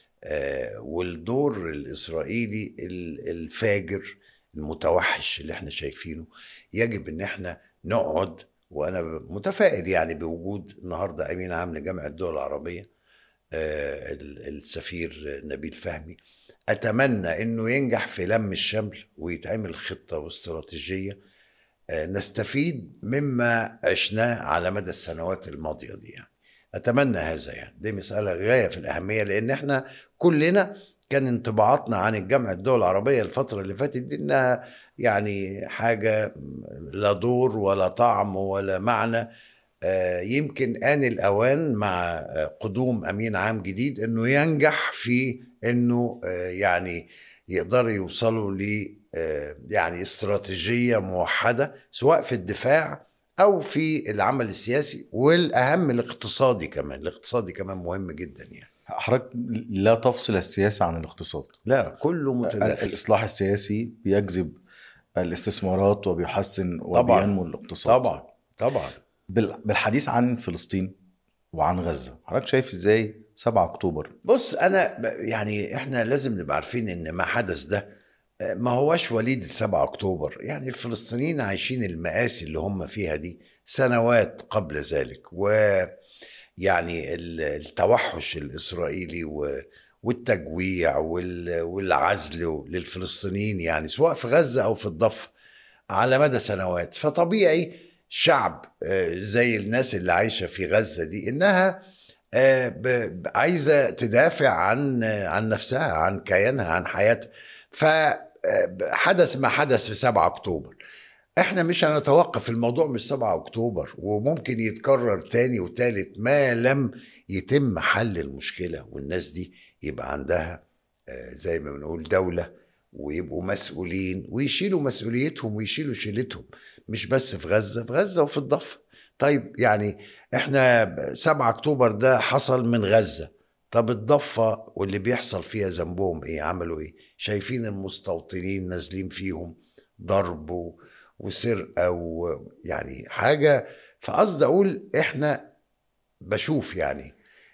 آه، والدور الاسرائيلي ال- الفاجر المتوحش اللي احنا شايفينه يجب ان احنا نقعد وانا متفائل يعني بوجود النهارده امين عام لجامعه الدول العربيه آه، ال- السفير نبيل فهمي اتمنى انه ينجح في لم الشمل ويتعمل خطه واستراتيجيه آه، نستفيد مما عشناه على مدى السنوات الماضيه دي يعني اتمنى هذا يعني دي مساله غايه في الاهميه لان احنا كلنا كان انطباعاتنا عن الجامعه الدول العربيه الفتره اللي فاتت دي انها يعني حاجه لا دور ولا طعم ولا معنى آه، يمكن آن الأوان مع آه، قدوم أمين عام جديد أنه ينجح في أنه آه، يعني يقدروا يوصلوا ل يعني استراتيجية موحدة سواء في الدفاع أو في العمل السياسي والأهم الاقتصادي كمان الاقتصادي كمان مهم جدا يعني حضرتك لا تفصل السياسة عن الاقتصاد لا كله متداخل الإصلاح السياسي بيجذب الاستثمارات وبيحسن وبينمو الاقتصاد طبعا طبعا بالحديث عن فلسطين وعن غزه حضرتك شايف ازاي 7 اكتوبر بص انا يعني احنا لازم نبقى عارفين ان ما حدث ده آه، ما هوش وليد 7 اكتوبر يعني الفلسطينيين عايشين المآسي اللي هم فيها دي سنوات قبل ذلك و يعني التوحش الاسرائيلي والتجويع والعزل للفلسطينيين يعني سواء في غزه او في الضفه على مدى سنوات فطبيعي شعب آه، زي الناس اللي عايشه في غزه دي انها آه، عايزه تدافع عن عن نفسها عن كيانها عن حياتها فحدث ما حدث في 7 اكتوبر احنا مش هنتوقف الموضوع مش 7 اكتوبر وممكن يتكرر تاني وتالت ما لم يتم حل المشكله والناس دي يبقى عندها آه، زي ما بنقول دوله ويبقوا مسؤولين ويشيلوا مسؤوليتهم ويشيلوا شيلتهم مش بس في غزة في غزة وفي الضفة طيب يعني احنا 7 اكتوبر ده حصل من غزة طب الضفة واللي بيحصل فيها ذنبهم ايه عملوا ايه شايفين المستوطنين نازلين فيهم ضرب وسرقة ويعني حاجة فقصد اقول احنا بشوف يعني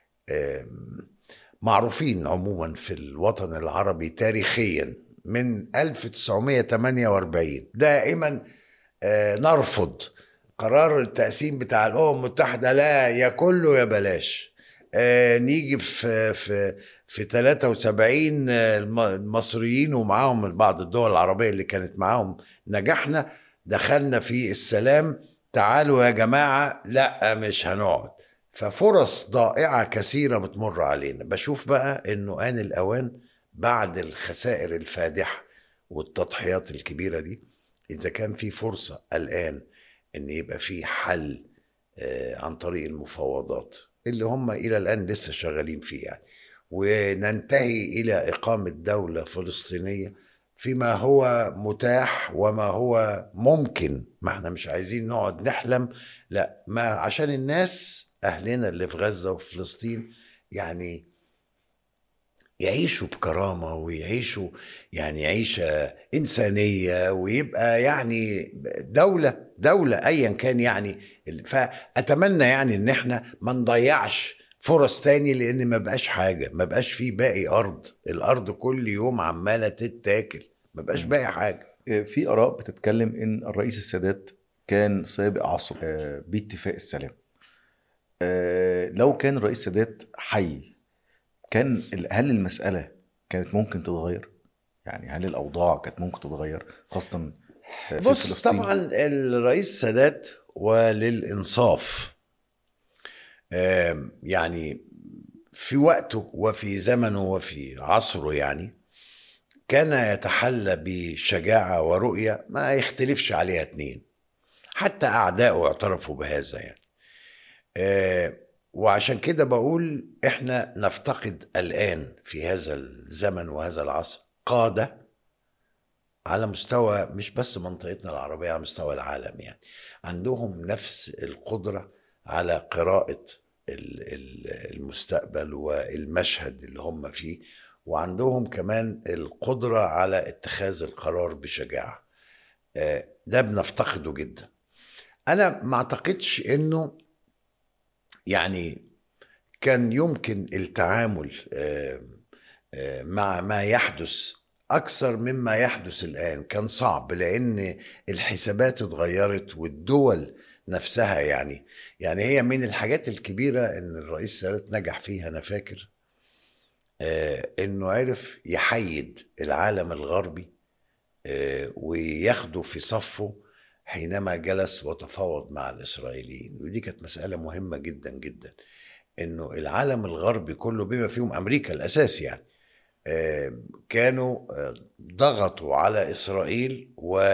معروفين عموما في الوطن العربي تاريخيا من 1948 دائما آه، نرفض قرار التقسيم بتاع الامم المتحده لا يا كله يا بلاش آه، نيجي في في في 73 آه، المصريين ومعاهم بعض الدول العربيه اللي كانت معاهم نجحنا دخلنا في السلام تعالوا يا جماعه لا مش هنقعد ففرص ضائعه كثيره بتمر علينا بشوف بقى انه ان الاوان بعد الخسائر الفادحه والتضحيات الكبيره دي اذا كان في فرصه الان ان يبقى في حل آه، عن طريق المفاوضات اللي هم الى الان لسه شغالين فيه يعني وننتهي الى اقامه دوله فلسطينيه فيما هو متاح وما هو ممكن ما احنا مش عايزين نقعد نحلم لا ما عشان الناس اهلنا اللي في غزه وفي فلسطين يعني يعيشوا بكرامة ويعيشوا يعني عيشة إنسانية ويبقى يعني دولة دولة أيا كان يعني فأتمنى يعني إن إحنا ما نضيعش فرص تاني لأن ما بقاش حاجة ما بقاش فيه باقي أرض الأرض كل يوم عمالة تتاكل ما بقاش باقي حاجة آه، في آراء بتتكلم إن الرئيس السادات كان سابق عصر آه، باتفاق السلام آه، لو كان الرئيس السادات حي كان هل المساله كانت ممكن تتغير؟ يعني هل الاوضاع كانت ممكن تتغير خاصه في بص فلسطين؟ طبعا الرئيس السادات وللانصاف يعني في وقته وفي زمنه وفي عصره يعني كان يتحلى بشجاعة ورؤية ما يختلفش عليها اتنين حتى أعدائه اعترفوا بهذا يعني وعشان كده بقول احنا نفتقد الان في هذا الزمن وهذا العصر قاده على مستوى مش بس منطقتنا العربيه على مستوى العالم يعني عندهم نفس القدره على قراءه المستقبل والمشهد اللي هم فيه وعندهم كمان القدره على اتخاذ القرار بشجاعه آه، ده بنفتقده جدا انا ما اعتقدش انه يعني كان يمكن التعامل آه، آه، مع ما يحدث أكثر مما يحدث الآن كان صعب لأن الحسابات اتغيرت والدول نفسها يعني يعني هي من الحاجات الكبيرة إن الرئيس سادات نجح فيها أنا فاكر آه، إنه عرف يحيد العالم الغربي وياخده في صفه حينما جلس وتفاوض مع الإسرائيليين ودي كانت مسألة مهمة جدا جدا انه العالم الغربي كله بما فيهم امريكا الاساس يعني آه، كانوا آه، ضغطوا على اسرائيل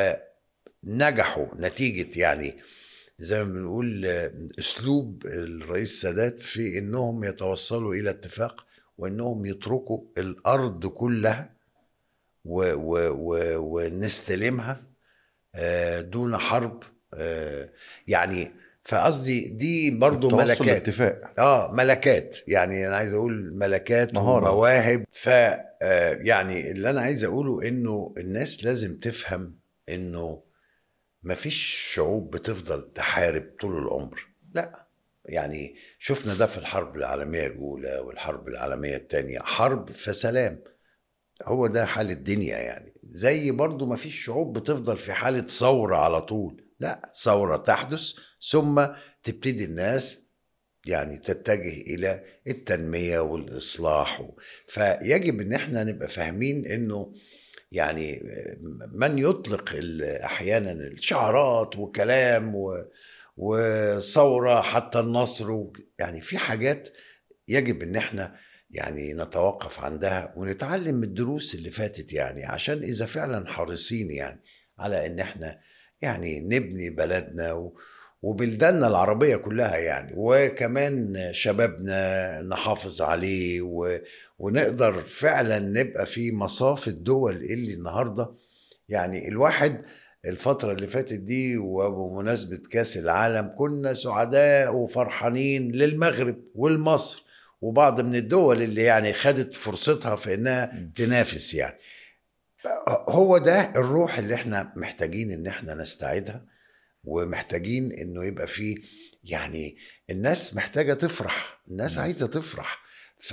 ونجحوا نتيجه يعني زي ما بنقول آه، اسلوب الرئيس السادات في انهم يتوصلوا الى اتفاق وانهم يتركوا الارض كلها و و و ونستلمها آه، دون حرب آه، يعني فقصدي دي برضو التوصل ملكات لاتفاق اه ملكات يعني انا عايز اقول ملكات مهارة. ومواهب ف آه، يعني اللي انا عايز اقوله انه الناس لازم تفهم انه مفيش شعوب بتفضل تحارب طول العمر لا يعني شفنا ده في الحرب العالمية الأولى والحرب العالمية الثانية حرب فسلام هو ده حال الدنيا يعني زي برضو ما فيش شعوب بتفضل في حالة ثورة على طول لا ثورة تحدث ثم تبتدي الناس يعني تتجه إلى التنمية والإصلاح فيجب إن احنا نبقى فاهمين إنه يعني من يطلق ال- أحيانا الشعارات وكلام و وثورة حتى النصر و... يعني في حاجات يجب ان احنا يعني نتوقف عندها ونتعلم من الدروس اللي فاتت يعني عشان اذا فعلا حريصين يعني على ان احنا يعني نبني بلدنا و... وبلداننا العربية كلها يعني وكمان شبابنا نحافظ عليه و... ونقدر فعلا نبقى في مصاف الدول اللي النهارده يعني الواحد الفترة اللي فاتت دي وبمناسبة كأس العالم كنا سعداء وفرحانين للمغرب والمصر وبعض من الدول اللي يعني خدت فرصتها في انها تنافس يعني هو ده الروح اللي احنا محتاجين ان احنا نستعيدها ومحتاجين انه يبقى فيه يعني الناس محتاجة تفرح الناس عايزة تفرح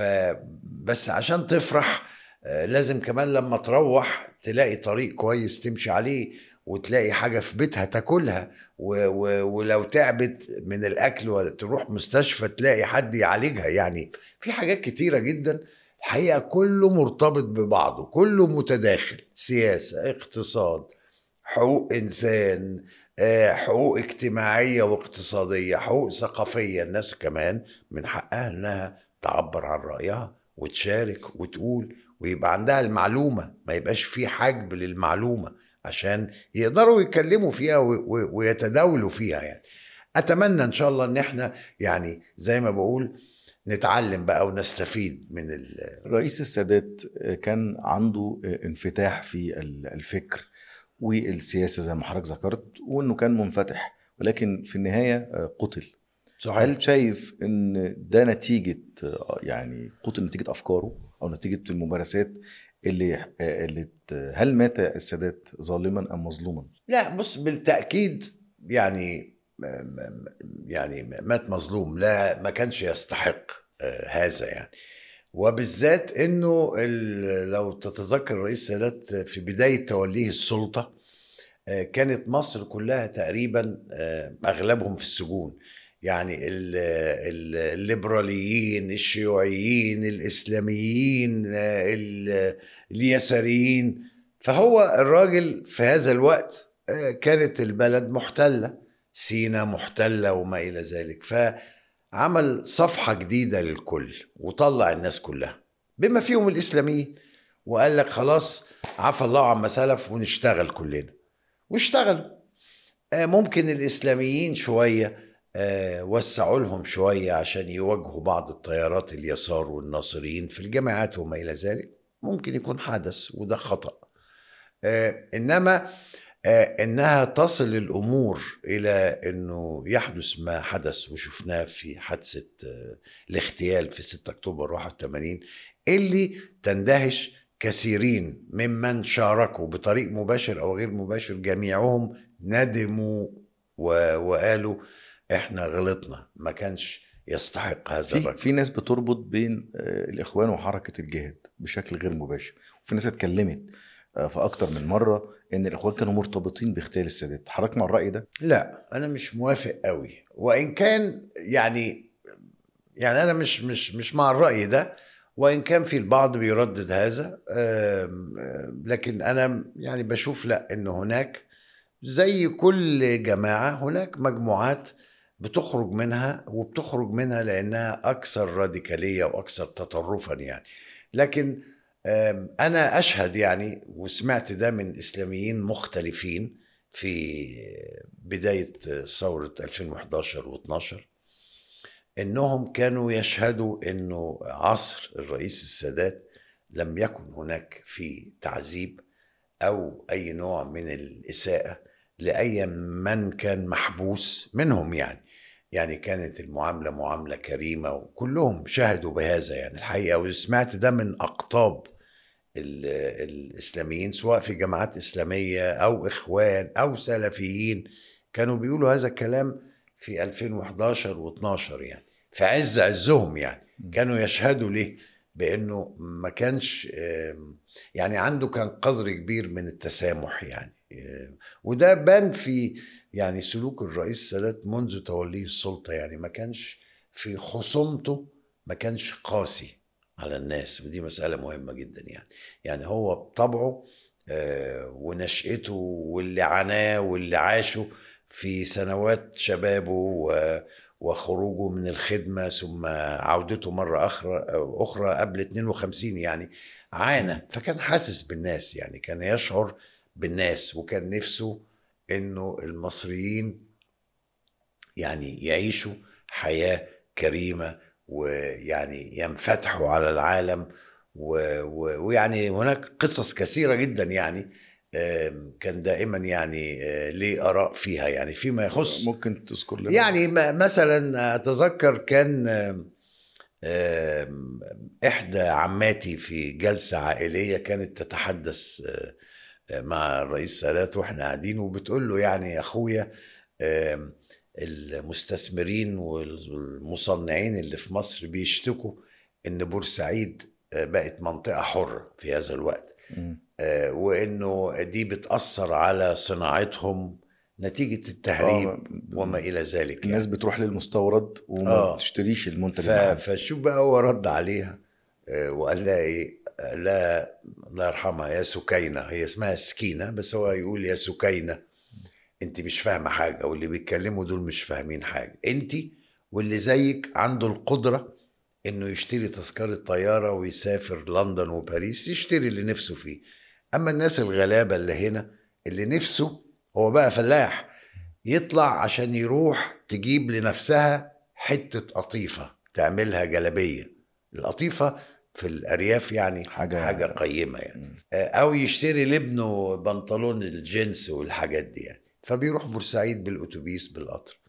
فبس عشان تفرح آه، لازم كمان لما تروح تلاقي طريق كويس تمشي عليه وتلاقي حاجة في بيتها تاكلها و و ولو تعبت من الأكل ولا تروح مستشفى تلاقي حد يعالجها يعني في حاجات كتيرة جدا الحقيقة كله مرتبط ببعضه كله متداخل سياسة اقتصاد حقوق إنسان آه، حقوق اجتماعية واقتصادية حقوق ثقافية الناس كمان من حقها انها تعبر عن رأيها وتشارك وتقول ويبقى عندها المعلومة ما يبقاش في حجب للمعلومة عشان يقدروا يتكلموا فيها و- و- ويتداولوا فيها يعني اتمنى ان شاء الله ان احنا يعني زي ما بقول نتعلم بقى ونستفيد من ال- رئيس السادات كان عنده انفتاح في الفكر والسياسة زي ما حضرتك ذكرت وانه كان منفتح ولكن في النهاية قتل هل شايف ان ده نتيجة يعني قتل نتيجة افكاره او نتيجة الممارسات اللي اللي هل مات السادات ظالما ام مظلوما؟ لا بص بالتأكيد يعني يعني مات مظلوم لا ما كانش يستحق آه، هذا يعني وبالذات انه ال- لو تتذكر الرئيس السادات في بداية توليه السلطة آه، كانت مصر كلها تقريبا آه، اغلبهم في السجون يعني ال- ال- الليبراليين الشيوعيين الاسلاميين آه، ال- اليساريين فهو الراجل في هذا الوقت آه، كانت البلد محتلة سينا محتلة وما إلى ذلك فعمل صفحة جديدة للكل وطلع الناس كلها بما فيهم الإسلاميين وقال لك خلاص عفى الله عما سلف ونشتغل كلنا واشتغلوا آه، ممكن الإسلاميين شوية آه، وسعوا لهم شوية عشان يواجهوا بعض التيارات اليسار والناصريين في الجامعات وما إلى ذلك ممكن يكون حدث وده خطأ آه، إنما آه، إنها تصل الأمور إلى إنه يحدث ما حدث وشفناه في حادثة آه، الاغتيال في 6 أكتوبر 81 اللي تندهش كثيرين ممن شاركوا بطريق مباشر أو غير مباشر جميعهم ندموا و- وقالوا إحنا غلطنا ما كانش يستحق هذا في الرجل في ناس بتربط بين آه، الاخوان وحركه الجهاد بشكل غير مباشر وفي ناس اتكلمت آه، في اكتر من مره ان الاخوان كانوا مرتبطين باغتيال السادات حضرتك مع الراي ده لا انا مش موافق قوي وان كان يعني يعني انا مش مش مش مع الراي ده وان كان في البعض بيردد هذا آم، آم، لكن انا يعني بشوف لا ان هناك زي كل جماعه هناك مجموعات بتخرج منها وبتخرج منها لانها اكثر راديكاليه واكثر تطرفا يعني لكن آم، انا اشهد يعني وسمعت ده من اسلاميين مختلفين في بدايه ثوره 2011 و12 انهم كانوا يشهدوا انه عصر الرئيس السادات لم يكن هناك في تعذيب او اي نوع من الاساءه لاي من كان محبوس منهم يعني يعني كانت المعامله معامله كريمه وكلهم شهدوا بهذا يعني الحقيقه وسمعت ده من اقطاب ال- الاسلاميين سواء في جماعات اسلاميه او اخوان او سلفيين كانوا بيقولوا هذا الكلام في 2011 و12 يعني في عز عزهم يعني كانوا يشهدوا ليه بانه ما كانش آم، يعني عنده كان قدر كبير من التسامح يعني آم، وده بان في يعني سلوك الرئيس السادات منذ توليه السلطه يعني ما كانش في خصومته ما كانش قاسي على الناس ودي مسألة مهمة جدا يعني يعني هو بطبعه آه، ونشأته واللي عاناه واللي عاشه في سنوات شبابه و- وخروجه من الخدمة ثم عودته مرة أخرى أخرى قبل 52 يعني عانى فكان حاسس بالناس يعني كان يشعر بالناس وكان نفسه إنه المصريين يعني يعيشوا حياة كريمة ويعني ينفتحوا على العالم و- و- ويعني هناك قصص كثيرة جدا يعني آم، كان دائما يعني آه، ليه آراء فيها يعني فيما يخص ممكن تذكر لنا يعني م- مثلا اتذكر كان آم، آم، احدى عماتي في جلسه عائليه كانت تتحدث آه، آه، مع الرئيس السادات واحنا قاعدين وبتقول له يعني يا اخويا آم، المستثمرين والمصنعين اللي في مصر بيشتكوا ان بورسعيد آه، بقت منطقه حره في هذا الوقت مم. آه، وانه دي بتاثر على صناعتهم نتيجه التهريب آه، وما الى ذلك يعني. الناس بتروح للمستورد وما آه. بتشتريش المنتج ف... المحلي. فشوف بقى هو رد عليها آه، وقال لها ايه آه، لا الله يرحمها يا سكينه هي اسمها سكينه بس هو يقول يا سكينه انت مش فاهمه حاجه واللي بيتكلموا دول مش فاهمين حاجه انت واللي زيك عنده القدره انه يشتري تذكره طياره ويسافر لندن وباريس يشتري اللي نفسه فيه اما الناس الغلابه اللي هنا اللي نفسه هو بقى فلاح يطلع عشان يروح تجيب لنفسها حته قطيفه تعملها جلبيه القطيفه في الارياف يعني حاجة- حاجه حاجه قيمه يعني مم. او يشتري لابنه بنطلون الجنس والحاجات دي يعني فبيروح بورسعيد بالاتوبيس بالقطر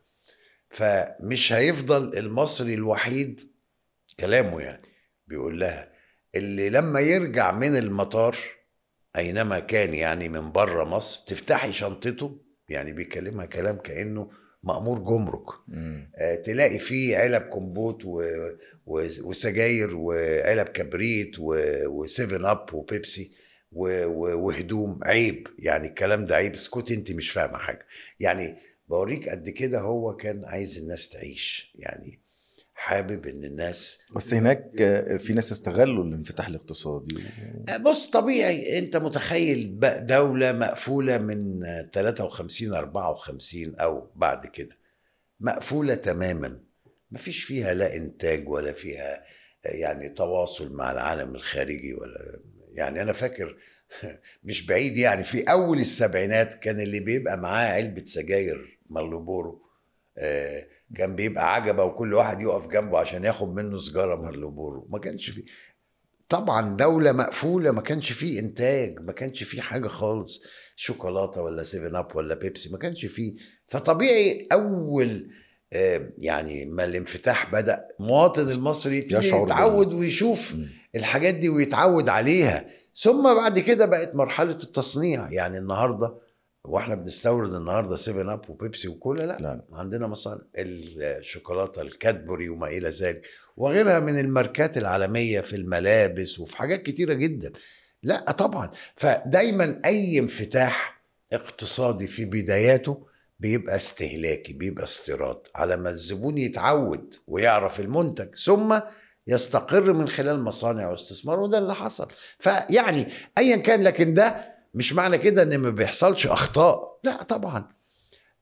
فمش هيفضل المصري الوحيد كلامه يعني بيقول لها اللي لما يرجع من المطار اينما كان يعني من بره مصر تفتحي شنطته يعني بيكلمها كلام كانه مأمور جمرك مم. آه، تلاقي فيه علب كومبوت و... و... وسجاير وعلب كبريت و... وسيفن اب وبيبسي و... و... وهدوم عيب يعني الكلام ده عيب اسكتي انت مش فاهمه حاجه يعني بوريك قد كده هو كان عايز الناس تعيش يعني حابب ان الناس بس هناك آه، في ناس استغلوا الانفتاح الاقتصادي و... بص طبيعي انت متخيل بقى دولة مقفولة من 53 54 او بعد كده مقفولة تماما مفيش فيها لا انتاج ولا فيها يعني تواصل مع العالم الخارجي ولا يعني انا فاكر مش بعيد يعني في اول السبعينات كان اللي بيبقى معاه علبة سجاير مارلبورو آه، كان بيبقى عجبه وكل واحد يقف جنبه عشان ياخد منه سيجاره مارلبورو ما كانش في طبعا دولة مقفولة ما كانش فيه إنتاج ما كانش فيه حاجة خالص شوكولاتة ولا سيفن أب ولا بيبسي ما كانش فيه فطبيعي أول آه، يعني ما الانفتاح بدأ مواطن المصري يبتدي يشعر بال- يتعود ويشوف مم. الحاجات دي ويتعود عليها ثم بعد كده بقت مرحلة التصنيع يعني النهاردة واحنا بنستورد النهارده 7 اب وبيبسي وكولا لا, لا. لا. عندنا مصانع الشوكولاته الكادبوري وما الى ذلك وغيرها من الماركات العالميه في الملابس وفي حاجات كتيره جدا لا طبعا فدايما اي انفتاح اقتصادي في بداياته بيبقى استهلاكي بيبقى استيراد على ما الزبون يتعود ويعرف المنتج ثم يستقر من خلال مصانع واستثمار وده اللي حصل فيعني ايا كان لكن ده مش معنى كده ان ما بيحصلش اخطاء لا طبعا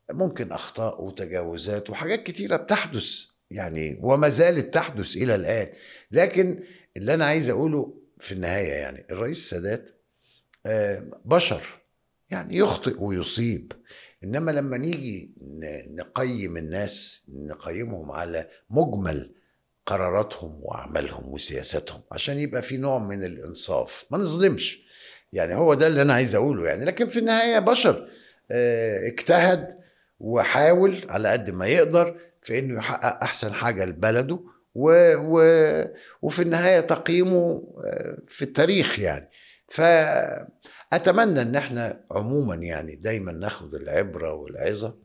ممكن اخطاء وتجاوزات وحاجات كتيره بتحدث يعني وما زالت تحدث الى الان لكن اللي انا عايز اقوله في النهايه يعني الرئيس السادات آه، بشر يعني يخطئ ويصيب انما لما نيجي ن- نقيم الناس نقيمهم على مجمل قراراتهم واعمالهم وسياساتهم عشان يبقى في نوع من الانصاف ما نظلمش يعني هو ده اللي انا عايز اقوله يعني لكن في النهايه بشر آه، اجتهد وحاول على قد ما يقدر في انه يحقق احسن حاجه لبلده و و وفي النهايه تقييمه آه، في التاريخ يعني فاتمنى ان احنا عموما يعني دايما ناخد العبره والعظه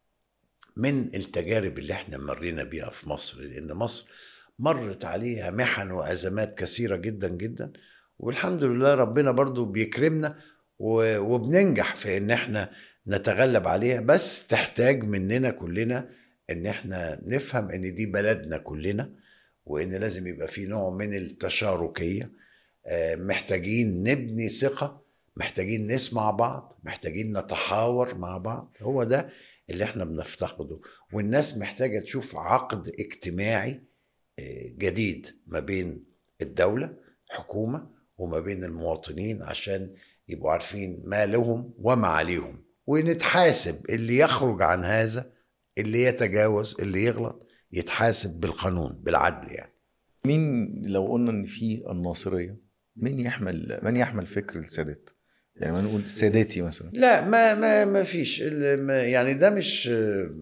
من التجارب اللي احنا مرينا بيها في مصر لان مصر مرت عليها محن وازمات كثيره جدا جدا والحمد لله ربنا برضو بيكرمنا و- وبننجح في ان احنا نتغلب عليها بس تحتاج مننا كلنا ان احنا نفهم ان دي بلدنا كلنا وان لازم يبقى في نوع من التشاركيه آه، محتاجين نبني ثقه محتاجين نسمع بعض محتاجين نتحاور مع بعض هو ده اللي احنا بنفتقده والناس محتاجه تشوف عقد اجتماعي آه، جديد ما بين الدوله حكومه وما بين المواطنين عشان يبقوا عارفين ما لهم وما عليهم ونتحاسب اللي يخرج عن هذا اللي يتجاوز اللي يغلط يتحاسب بالقانون بالعدل يعني مين لو قلنا ان في الناصريه مين يحمل من يحمل فكر السادات يعني ما نقول ساداتي مثلا لا ما ما ما فيش ال- ما- يعني ده مش آه،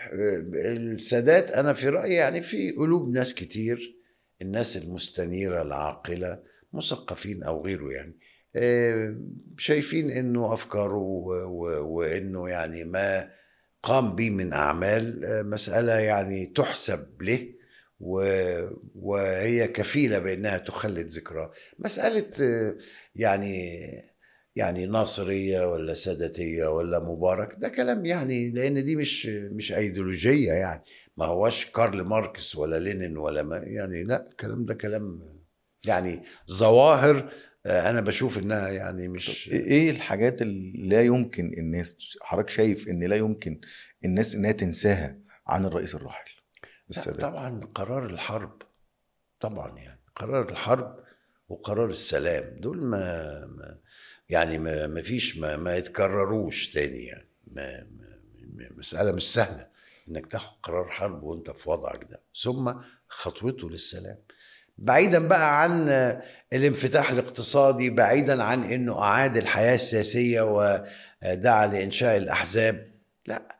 السادات انا في رايي يعني في قلوب ناس كتير الناس المستنيره العاقله مثقفين او غيره يعني آه، شايفين انه افكاره و- و- وانه يعني ما قام به من اعمال آه، مساله يعني تحسب له و- وهي كفيله بانها تخلد ذكراه مساله آه، يعني يعني ناصريه ولا ساداتيه ولا مبارك ده كلام يعني لان دي مش مش ايديولوجيه يعني ما هوش كارل ماركس ولا لينين ولا ما يعني لا الكلام ده كلام يعني ظواهر آه، انا بشوف انها يعني مش ايه الحاجات اللي لا يمكن الناس حضرتك شايف ان لا يمكن الناس انها تنساها عن الرئيس الراحل لا، السادات طبعا قرار الحرب طبعا يعني قرار الحرب وقرار السلام دول ما, ما يعني ما, ما فيش ما, ما يتكرروش تاني يعني ما, ما ما- مسألة مش سهلة انك تاخد قرار حرب وانت في وضعك ده ثم خطوته للسلام بعيدا بقى عن الانفتاح الاقتصادي بعيدا عن انه اعاد الحياة السياسية ودعا لانشاء الاحزاب لا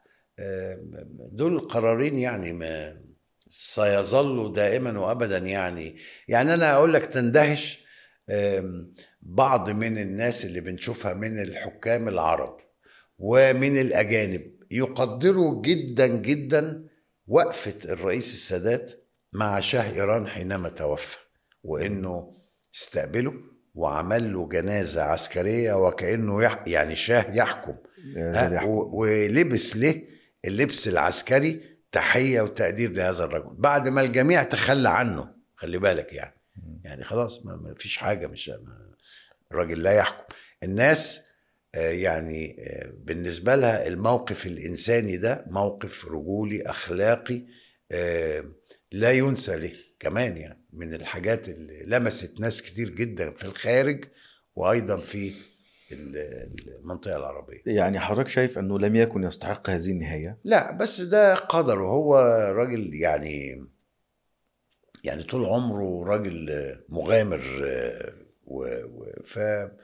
دول قرارين يعني ما سيظلوا دائما وابدا يعني يعني انا اقول لك تندهش آم، بعض من الناس اللي بنشوفها من الحكام العرب ومن الاجانب يقدروا جدا جدا وقفه الرئيس السادات مع شاه ايران حينما توفى وانه استقبله وعمل له جنازه عسكريه وكانه يح يعني شاه يحكم زي ها، و- ولبس له اللبس العسكري تحية وتقدير لهذا الرجل بعد ما الجميع تخلى عنه خلي بالك يعني يعني خلاص ما, ما فيش حاجة مش ما الراجل لا يحكم الناس آه، يعني آه، بالنسبة لها الموقف الإنساني ده موقف رجولي أخلاقي آه، لا ينسى له كمان يعني من الحاجات اللي لمست ناس كتير جدا في الخارج وأيضا في ال- المنطقة العربية يعني حضرتك شايف انه لم يكن يستحق هذه النهايه لا بس ده قدره هو راجل يعني يعني طول عمره راجل مغامر و و- ف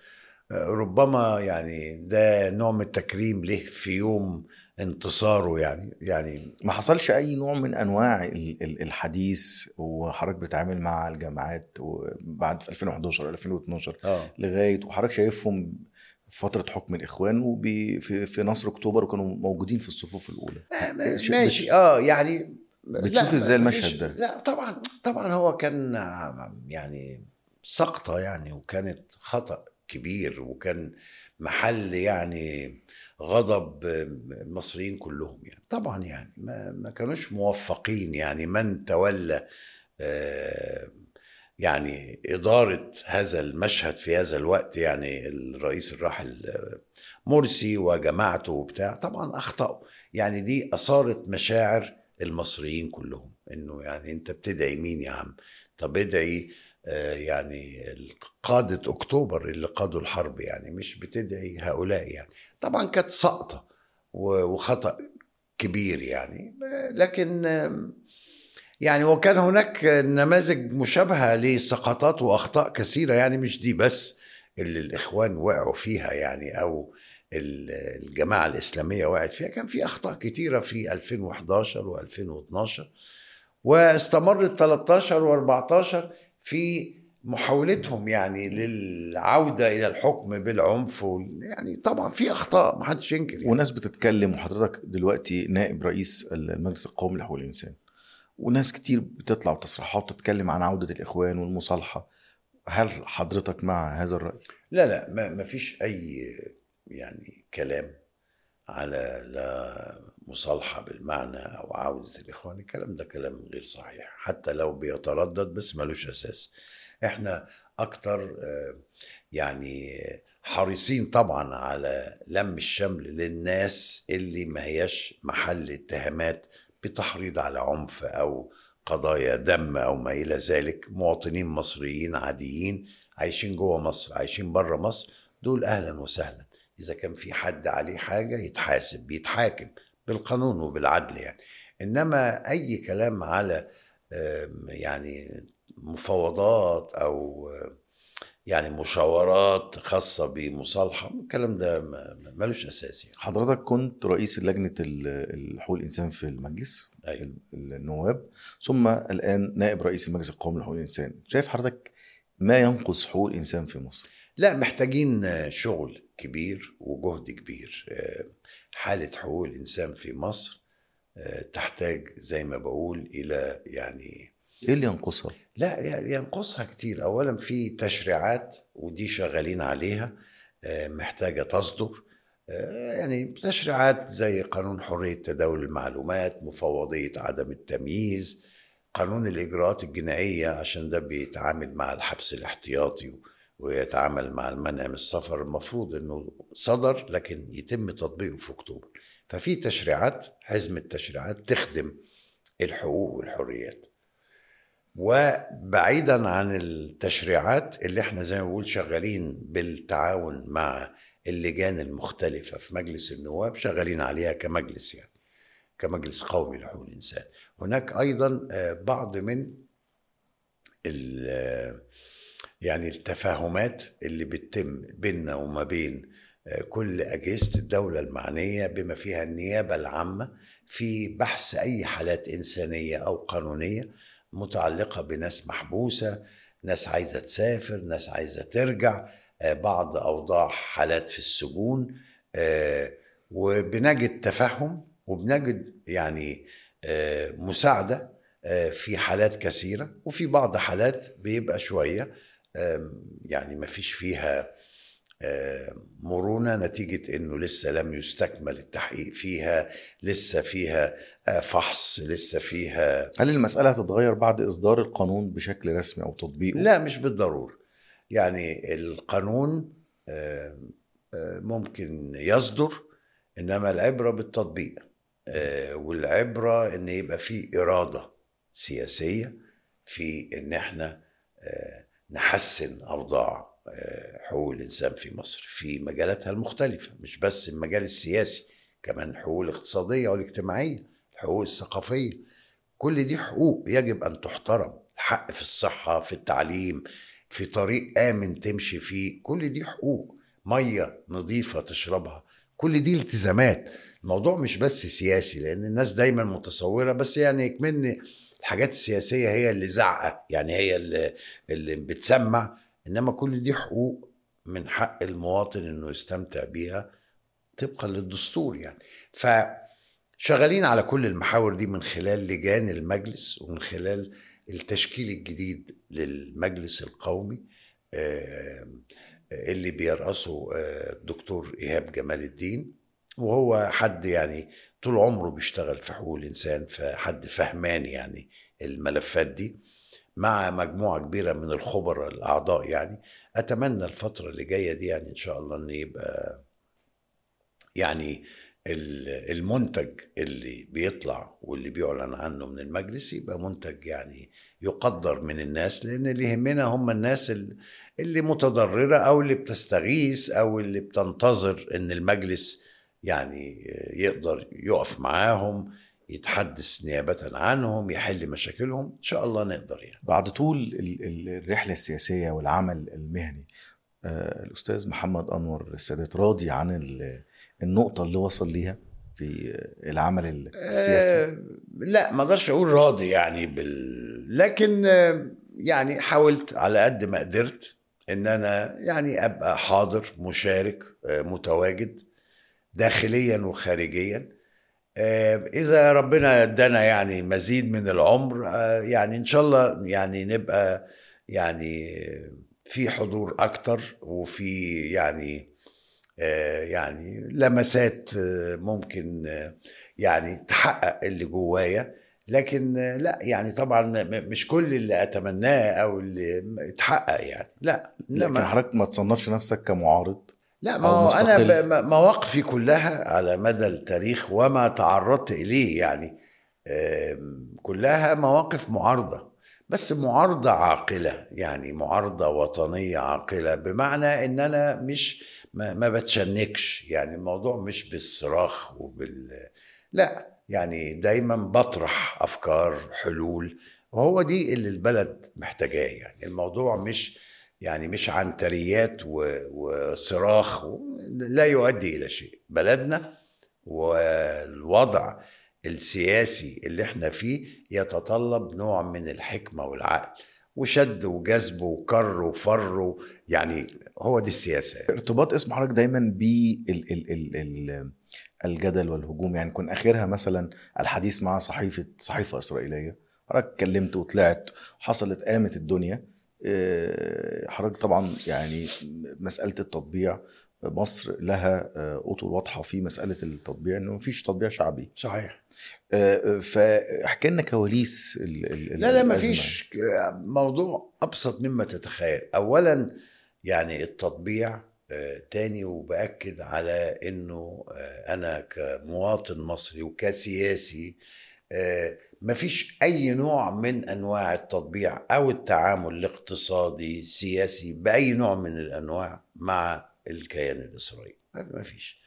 ربما يعني ده نوع من التكريم له في يوم انتصاره يعني يعني ما حصلش اي نوع من انواع ال- ال- الحديث وحضرتك بتتعامل مع الجامعات وبعد في 2011 2012 اه لغايه وحضرتك شايفهم في فتره حكم الاخوان وفي في نصر اكتوبر وكانوا موجودين في الصفوف الاولى بتش- ماشي بتش- اه يعني بتشوف لا، إزاي ما المشهد فيش- ده؟ لا طبعا طبعا هو كان يعني سقطة يعني وكانت خطأ كبير وكان محل يعني غضب المصريين كلهم يعني طبعا يعني ما, ما كانوش موفقين يعني من تولى آه، يعني إدارة هذا المشهد في هذا الوقت يعني الرئيس الراحل آه، مرسي وجماعته وبتاع طبعا أخطأوا يعني دي اثارت مشاعر المصريين كلهم انه يعني انت بتدعي مين يا عم طب ادعي آه، يعني قادة أكتوبر اللي قادوا الحرب يعني مش بتدعي هؤلاء يعني طبعا كانت سقطة و- وخطأ كبير يعني آه، لكن آم، يعني وكان هناك نماذج مشابهة لسقطات وأخطاء كثيرة يعني مش دي بس اللي الإخوان وقعوا فيها يعني أو ال- الجماعة الإسلامية وقعت فيها كان في أخطاء كتيرة في 2011 و2012 واستمرت 13 و14 في محاولتهم يعني للعودة إلى الحكم بالعنف وال- يعني طبعا في أخطاء ما حدش ينكر يعني. وناس بتتكلم وحضرتك دلوقتي نائب رئيس المجلس القومي لحقوق الانسان وناس كتير بتطلع بتصريحات تتكلم عن عوده الاخوان والمصالحه هل حضرتك مع هذا الراي؟ لا لا ما, ما فيش اي يعني كلام على لا مصالحة بالمعنى أو عودة الإخوان الكلام ده كلام غير صحيح حتى لو بيتردد بس ملوش أساس إحنا أكتر آه، يعني حريصين طبعا على لم الشمل للناس اللي ما هياش محل اتهامات بتحريض على عنف أو قضايا دم أو ما إلى ذلك مواطنين مصريين عاديين عايشين جوه مصر عايشين بره مصر دول أهلا وسهلا إذا كان في حد عليه حاجة يتحاسب بيتحاكم بالقانون وبالعدل يعني إنما أي كلام على آم، يعني مفاوضات أو آم، يعني مشاورات خاصة بمصالحة الكلام ده ما- ما- ملوش أساس يعني حضرتك كنت رئيس لجنه ال- حقوق الانسان في المجلس أيوة. ال- النواب ثم الان نائب رئيس المجلس القومي لحقوق الانسان شايف حضرتك ما ينقص حقوق الانسان في مصر لا محتاجين آه، شغل كبير وجهد كبير آه، حالة حقوق الإنسان في مصر آه، تحتاج زي ما بقول إلى يعني ايه اللي ينقصها لا ي- ينقصها كتير اولا في تشريعات ودي شغالين عليها آه، محتاجه تصدر آه، يعني تشريعات زي قانون حريه تداول المعلومات مفوضيه عدم التمييز قانون الاجراءات الجنائيه عشان ده بيتعامل مع الحبس الاحتياطي و- ويتعامل مع المنع من السفر المفروض انه صدر لكن يتم تطبيقه في اكتوبر ففي تشريعات حزمه تشريعات تخدم الحقوق والحريات وبعيدا عن التشريعات اللي احنا زي ما بقول شغالين بالتعاون مع اللجان المختلفة في مجلس النواب شغالين عليها كمجلس يعني كمجلس قومي لحقوق الإنسان هناك أيضا آه، بعض من ال- آه، يعني التفاهمات اللي بتتم بيننا وما بين آه، كل أجهزة الدولة المعنية بما فيها النيابة العامة في بحث أي حالات إنسانية أو قانونية متعلقة بناس محبوسة ناس عايزة تسافر ناس عايزة ترجع آه، بعض أوضاع حالات في السجون آه، وبنجد تفهم وبنجد يعني آه، مساعدة آه، في حالات كثيرة وفي بعض حالات بيبقى شوية آم، يعني ما فيش فيها آه، مرونة نتيجة انه لسه لم يستكمل التحقيق فيها لسه فيها آه، فحص لسه فيها هل المساله هتتغير بعد اصدار القانون بشكل رسمي او تطبيقه لا مش بالضرورة يعني القانون آه، آه، ممكن يصدر انما العبرة بالتطبيق آه، والعبرة ان يبقى في إرادة سياسية في ان احنا آه، نحسن اوضاع آه، حقوق الانسان في مصر في مجالاتها المختلفة مش بس المجال السياسي كمان الحقوق الاقتصادية والاجتماعية الحقوق الثقافية كل دي حقوق يجب ان تحترم الحق في الصحه في التعليم في طريق امن تمشي فيه كل دي حقوق ميه نظيفه تشربها كل دي التزامات الموضوع مش بس سياسي لان الناس دايما متصوره بس يعني كمان الحاجات السياسيه هي اللي زعقه يعني هي اللي, اللي بتسمع انما كل دي حقوق من حق المواطن انه يستمتع بيها طبقا للدستور يعني ف شغالين على كل المحاور دي من خلال لجان المجلس ومن خلال التشكيل الجديد للمجلس القومي آه، اللي بيرأسه آه، الدكتور إيهاب جمال الدين وهو حد يعني طول عمره بيشتغل في حقوق الإنسان فحد فهمان يعني الملفات دي مع مجموعة كبيرة من الخبراء الأعضاء يعني أتمنى الفترة اللي جاية دي يعني إن شاء الله إن يبقى يعني ال- المنتج اللي بيطلع واللي بيعلن عنه من المجلس يبقى منتج يعني يقدر من الناس لان اللي يهمنا هم الناس ال- اللي متضرره او اللي بتستغيث او اللي بتنتظر ان المجلس يعني يقدر يقف معاهم يتحدث نيابه عنهم يحل مشاكلهم ان شاء الله نقدر يعني بعد طول ال- ال- الرحلة السياسية والعمل المهني آه، الأستاذ محمد أنور السادات راضي عن ال- النقطة اللي وصل ليها في العمل السياسي آه، لا ما اقدرش اقول راضي يعني بال... لكن آه، يعني حاولت على قد ما قدرت ان انا يعني ابقى حاضر مشارك آه، متواجد داخليا وخارجيا آه، اذا ربنا ادانا يعني مزيد من العمر آه، يعني ان شاء الله يعني نبقى يعني في حضور اكتر وفي يعني آه، يعني لمسات آه، ممكن آه، يعني تحقق اللي جوايا لكن آه، لا يعني طبعا م- مش كل اللي اتمناه او اللي اتحقق يعني لا لكن انما حضرتك ما تصنفش نفسك كمعارض لا ما أو هو انا مستقل. ب- م- مواقفي كلها على مدى التاريخ وما تعرضت اليه يعني آم، كلها مواقف معارضه بس معارضه عاقله يعني معارضه وطنيه عاقله بمعنى ان انا مش ما, ما بتشنكش يعني الموضوع مش بالصراخ وبال لا يعني دايما بطرح افكار حلول وهو دي اللي البلد محتاجاه يعني الموضوع مش يعني مش عنتريات و- وصراخ و- لا يؤدي الى شيء بلدنا والوضع السياسي اللي احنا فيه يتطلب نوع من الحكمه والعقل وشد وجذب وكر وفر يعني هو دي السياسه ارتباط اسم حضرتك دايما بال ال ال ال الجدل والهجوم يعني كن اخرها مثلا الحديث مع صحيفه صحيفه اسرائيليه حضرتك اتكلمت وطلعت حصلت قامت الدنيا آه، حضرتك طبعا يعني مساله التطبيع مصر لها آه، اطر واضحه في مساله التطبيع انه مفيش تطبيع شعبي صحيح آه، فاحكي لنا كواليس ال- ال- لا لا ما الأزمة. فيش موضوع ابسط مما تتخيل اولا يعني التطبيع آه، تاني وباكد على انه آه، انا كمواطن مصري وكسياسي آه، مفيش اي نوع من انواع التطبيع او التعامل الاقتصادي سياسي باي نوع من الانواع مع الكيان الاسرائيلي مفيش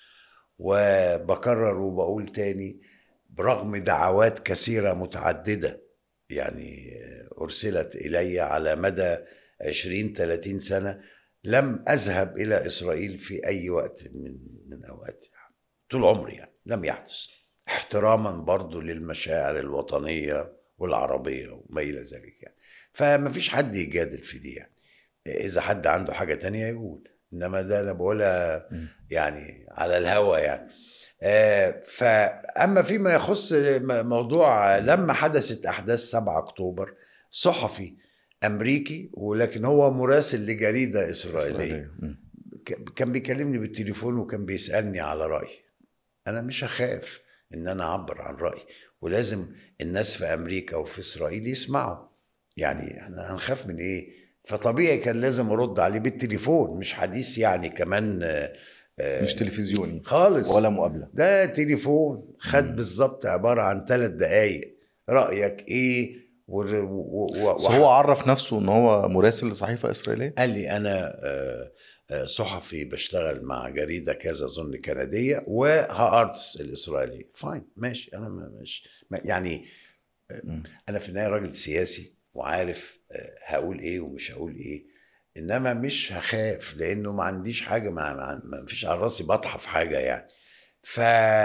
وبكرر وبقول تاني برغم دعوات كثيره متعدده يعني ارسلت الي على مدى 20 30 سنه لم اذهب الى اسرائيل في اي وقت من من اوقات طول عمري يعني لم يحدث احتراما برضو للمشاعر الوطنيه والعربيه وما الى ذلك يعني فما فيش حد يجادل في دي يعني اذا حد عنده حاجه تانية يقول انما ده انا بقولها م. يعني على الهوا يعني آه، فاما فيما يخص م- موضوع لما حدثت احداث 7 اكتوبر صحفي امريكي ولكن هو مراسل لجريده اسرائيليه إسرائيلية. مم. ك- كان بيكلمني بالتليفون وكان بيسالني على رايي انا مش هخاف ان انا اعبر عن رايي ولازم الناس في امريكا وفي اسرائيل يسمعوا يعني احنا هنخاف من ايه فطبيعي كان لازم ارد عليه بالتليفون مش حديث يعني كمان آه، آه، مش تلفزيوني خالص ولا مقابله ده تليفون خد مم. بالظبط عباره عن ثلاث دقايق رايك ايه و... و... و... بس هو عرف نفسه ان هو مراسل لصحيفه اسرائيليه قال لي انا آه، آه، صحفي بشتغل مع جريده كذا اظن كنديه وهارتس الاسرائيليه فاين ماشي انا ما- مش ما- يعني مم. انا في النهايه راجل سياسي وعارف آه، هقول ايه ومش هقول ايه انما مش هخاف لانه ما عنديش حاجه ما, ما, ما فيش على راسي بطحه في حاجه يعني ف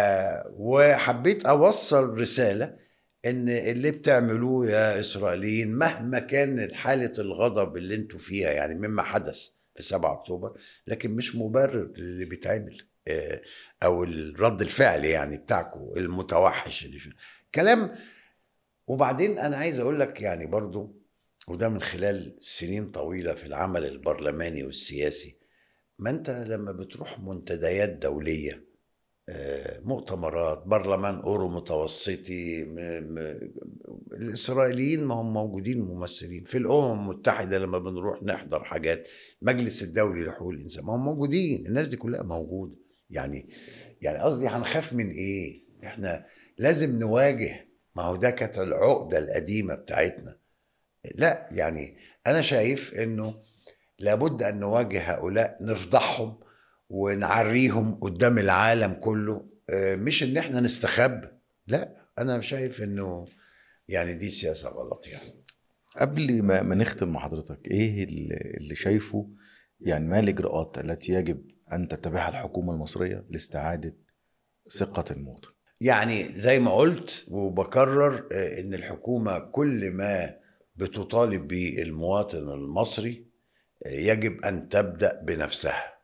وحبيت اوصل رساله ان اللي بتعملوه يا اسرائيليين مهما كان حاله الغضب اللي انتوا فيها يعني مما حدث في 7 اكتوبر لكن مش مبرر للي بيتعمل آه، او الرد الفعل يعني بتاعكم المتوحش اللي شو. كلام وبعدين انا عايز اقول لك يعني برضو وده من خلال سنين طويله في العمل البرلماني والسياسي ما انت لما بتروح منتديات دوليه آه، مؤتمرات برلمان اورو متوسطي م... م... الاسرائيليين ما هم موجودين ممثلين في الامم المتحده لما بنروح نحضر حاجات مجلس الدولي لحقوق الانسان ما هم موجودين الناس دي كلها موجوده يعني يعني قصدي هنخاف من ايه احنا لازم نواجه ما هو ده كانت العقده القديمه بتاعتنا لا يعني انا شايف انه لابد ان نواجه هؤلاء نفضحهم ونعريهم قدام العالم كله آه، مش ان احنا نستخبى لا انا شايف انه يعني دي سياسه غلط يعني قبل ما, ما نختم مع حضرتك ايه اللي اللي شايفه يعني ما الاجراءات التي يجب ان تتبعها الحكومه المصريه لاستعاده ثقه المواطن يعني زي ما قلت وبكرر آه، ان الحكومه كل ما بتطالب به المواطن المصري آه، يجب ان تبدا بنفسها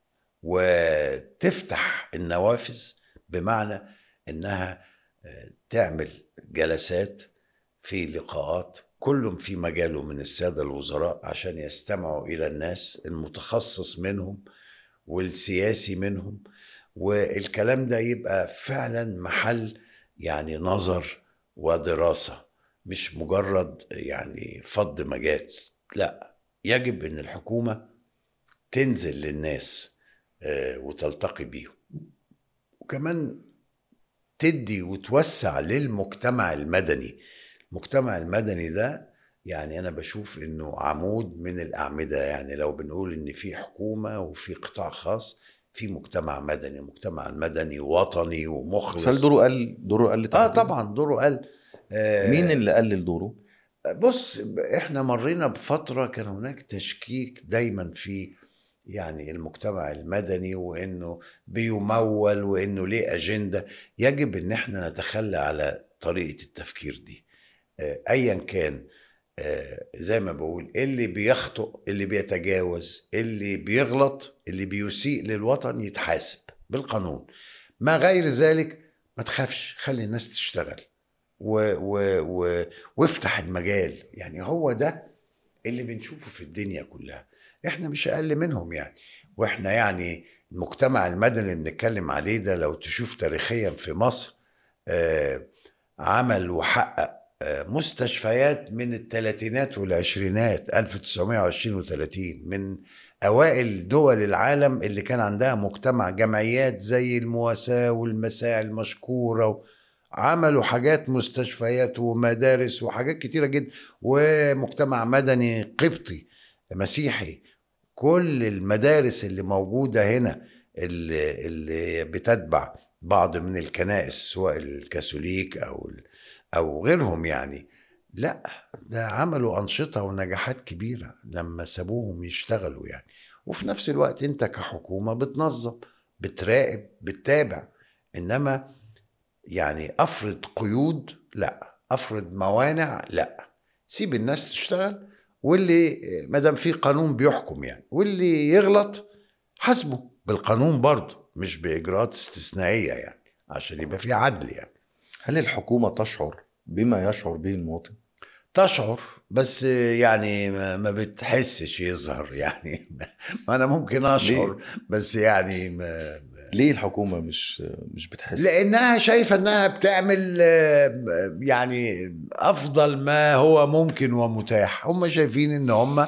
وتفتح النوافذ بمعنى انها آه، تعمل جلسات في لقاءات كل في مجاله من الساده الوزراء عشان يستمعوا الى الناس المتخصص منهم والسياسي منهم والكلام ده يبقى فعلا محل يعني نظر ودراسه مش مجرد يعني فض مجاز لا يجب ان الحكومه تنزل للناس آه، وتلتقي بيهم وكمان تدي وتوسع للمجتمع المدني المجتمع المدني ده يعني انا بشوف انه عمود من الاعمده يعني لو بنقول ان في حكومه وفي قطاع خاص في مجتمع مدني المجتمع المدني وطني ومخلص بس هل دوره قل دوره قل اه تحديداً؟ طبعا دوره قل آه مين اللي قلل دوره بص احنا مرينا بفتره كان هناك تشكيك دايما في يعني المجتمع المدني وانه بيمول وانه ليه اجنده يجب ان احنا نتخلى على طريقه التفكير دي آه، ايا كان آه، زي ما بقول اللي بيخطئ اللي بيتجاوز اللي بيغلط اللي بيسيء للوطن يتحاسب بالقانون ما غير ذلك ما تخافش خلي الناس تشتغل و و و وافتح المجال يعني هو ده اللي بنشوفه في الدنيا كلها احنا مش اقل منهم يعني واحنا يعني المجتمع المدني اللي بنتكلم عليه ده لو تشوف تاريخيا في مصر آه عمل وحقق آه مستشفيات من الثلاثينات والعشرينات 1920 و30 من اوائل دول العالم اللي كان عندها مجتمع جمعيات زي المواساة والمساعي المشكورة عملوا حاجات مستشفيات ومدارس وحاجات كتيرة جدا ومجتمع مدني قبطي مسيحي كل المدارس اللي موجودة هنا اللي, اللي بتتبع بعض من الكنائس سواء الكاثوليك أو ال- أو غيرهم يعني لا ده عملوا أنشطة ونجاحات كبيرة لما سابوهم يشتغلوا يعني وفي نفس الوقت أنت كحكومة بتنظم بتراقب بتتابع إنما يعني افرض قيود لا افرض موانع لا سيب الناس تشتغل واللي ما دام في قانون بيحكم يعني واللي يغلط حاسبه بالقانون برضه مش باجراءات استثنائيه يعني عشان يبقى في عدل يعني هل الحكومه تشعر بما يشعر به المواطن تشعر بس يعني ما ما بتحسش يظهر يعني ما انا ممكن اشعر بس يعني ما ليه الحكومه مش مش بتحس لانها شايفه انها بتعمل آه، يعني افضل ما هو ممكن ومتاح هم شايفين ان هم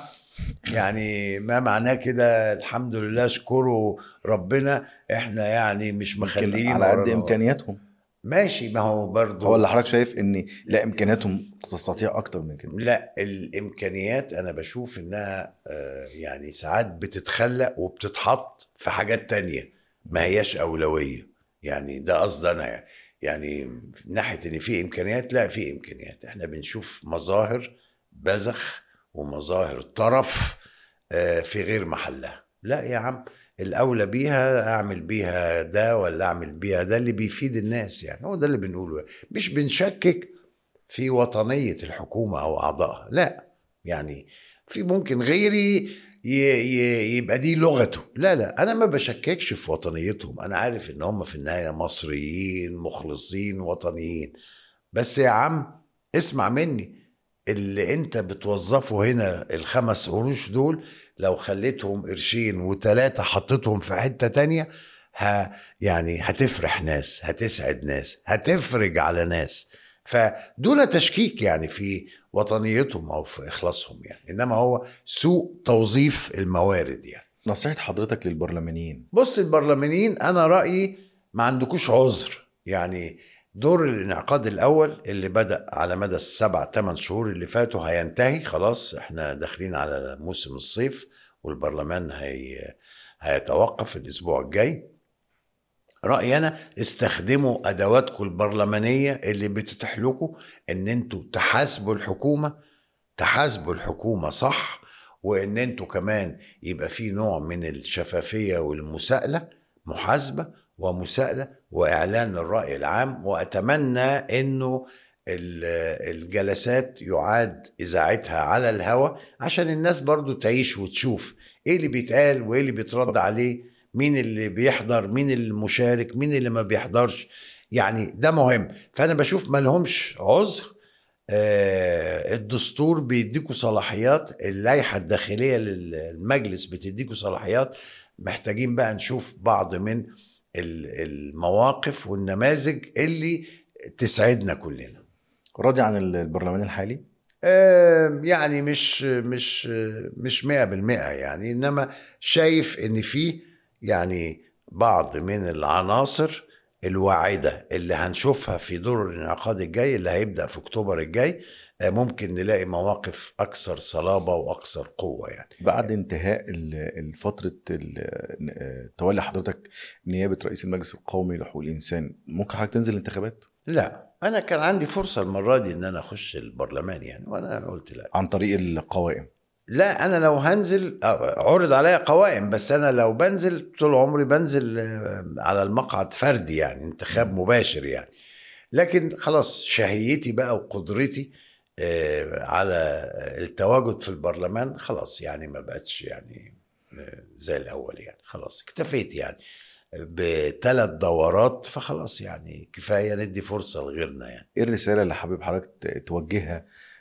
يعني ما معناه كده الحمد لله اشكروا ربنا احنا يعني مش مخليين على قد ورانا. امكانياتهم ماشي ما هو برضه هو اللي حضرتك شايف ان لا امكانياتهم تستطيع اكتر من كده لا الامكانيات انا بشوف انها آه، يعني ساعات بتتخلق وبتتحط في حاجات تانية ما هياش اولويه يعني ده قصدي انا يعني يعني من ناحيه ان في امكانيات لا في امكانيات احنا بنشوف مظاهر بذخ ومظاهر طرف آه، في غير محلها لا يا عم الاولى بيها اعمل بيها ده ولا اعمل بيها ده اللي بيفيد الناس يعني هو ده اللي بنقوله مش بنشكك في وطنيه الحكومه او اعضائها لا يعني في ممكن غيري ي- ي- يبقى دي لغته لا لا انا ما بشككش في وطنيتهم انا عارف ان هم في النهايه مصريين مخلصين وطنيين بس يا عم اسمع مني اللي انت بتوظفه هنا الخمس قروش دول لو خليتهم قرشين وتلاتة حطيتهم في حتة تانية ها يعني هتفرح ناس هتسعد ناس هتفرج على ناس فدون تشكيك يعني في وطنيتهم او في اخلاصهم يعني انما هو سوء توظيف الموارد يعني نصيحه حضرتك للبرلمانيين بص البرلمانيين انا رايي ما عندكوش عذر يعني دور الانعقاد الاول اللي بدا على مدى السبع ثمان شهور اللي فاتوا هينتهي خلاص احنا داخلين على موسم الصيف والبرلمان هي هيتوقف الاسبوع الجاي رايي انا استخدموا ادواتكم البرلمانيه اللي بتتيح لكم ان انتوا تحاسبوا الحكومه تحاسبوا الحكومه صح وان انتوا كمان يبقى في نوع من الشفافيه والمساءله محاسبه ومساءله واعلان الراي العام واتمنى انه ال- الجلسات يعاد اذاعتها على الهواء عشان الناس برضو تعيش وتشوف ايه اللي بيتقال وايه اللي بيترد عليه مين اللي بيحضر مين المشارك مين اللي ما بيحضرش يعني ده مهم فانا بشوف ما لهمش عذر آه، الدستور بيديكوا صلاحيات اللائحة الداخلية للمجلس بتديكوا صلاحيات محتاجين بقى نشوف بعض من ال- المواقف والنماذج اللي تسعدنا كلنا راضي عن ال- البرلمان الحالي آه، يعني مش مش مش مئة بالمئة يعني إنما شايف إن في يعني بعض من العناصر الواعدة اللي هنشوفها في دور الانعقاد الجاي اللي هيبدأ في أكتوبر الجاي آه، ممكن نلاقي مواقف أكثر صلابة وأكثر قوة يعني بعد انتهاء ال- الفترة ال- تولي حضرتك نيابة رئيس المجلس القومي لحقوق الإنسان ممكن حضرتك تنزل الانتخابات لا أنا كان عندي فرصة المرة دي إن أنا أخش البرلمان يعني وأنا قلت لا عن طريق القوائم لا انا لو هنزل آه، عرض عليا قوائم بس انا لو بنزل طول عمري بنزل آه، على المقعد فردي يعني انتخاب مباشر يعني لكن خلاص شهيتي بقى وقدرتي آه، على التواجد في البرلمان خلاص يعني ما بقتش يعني آه، زي الاول يعني خلاص اكتفيت يعني بثلاث دورات فخلاص يعني كفايه ندي فرصه لغيرنا يعني ايه الرسالة اللي حابب حضرتك ت- توجهها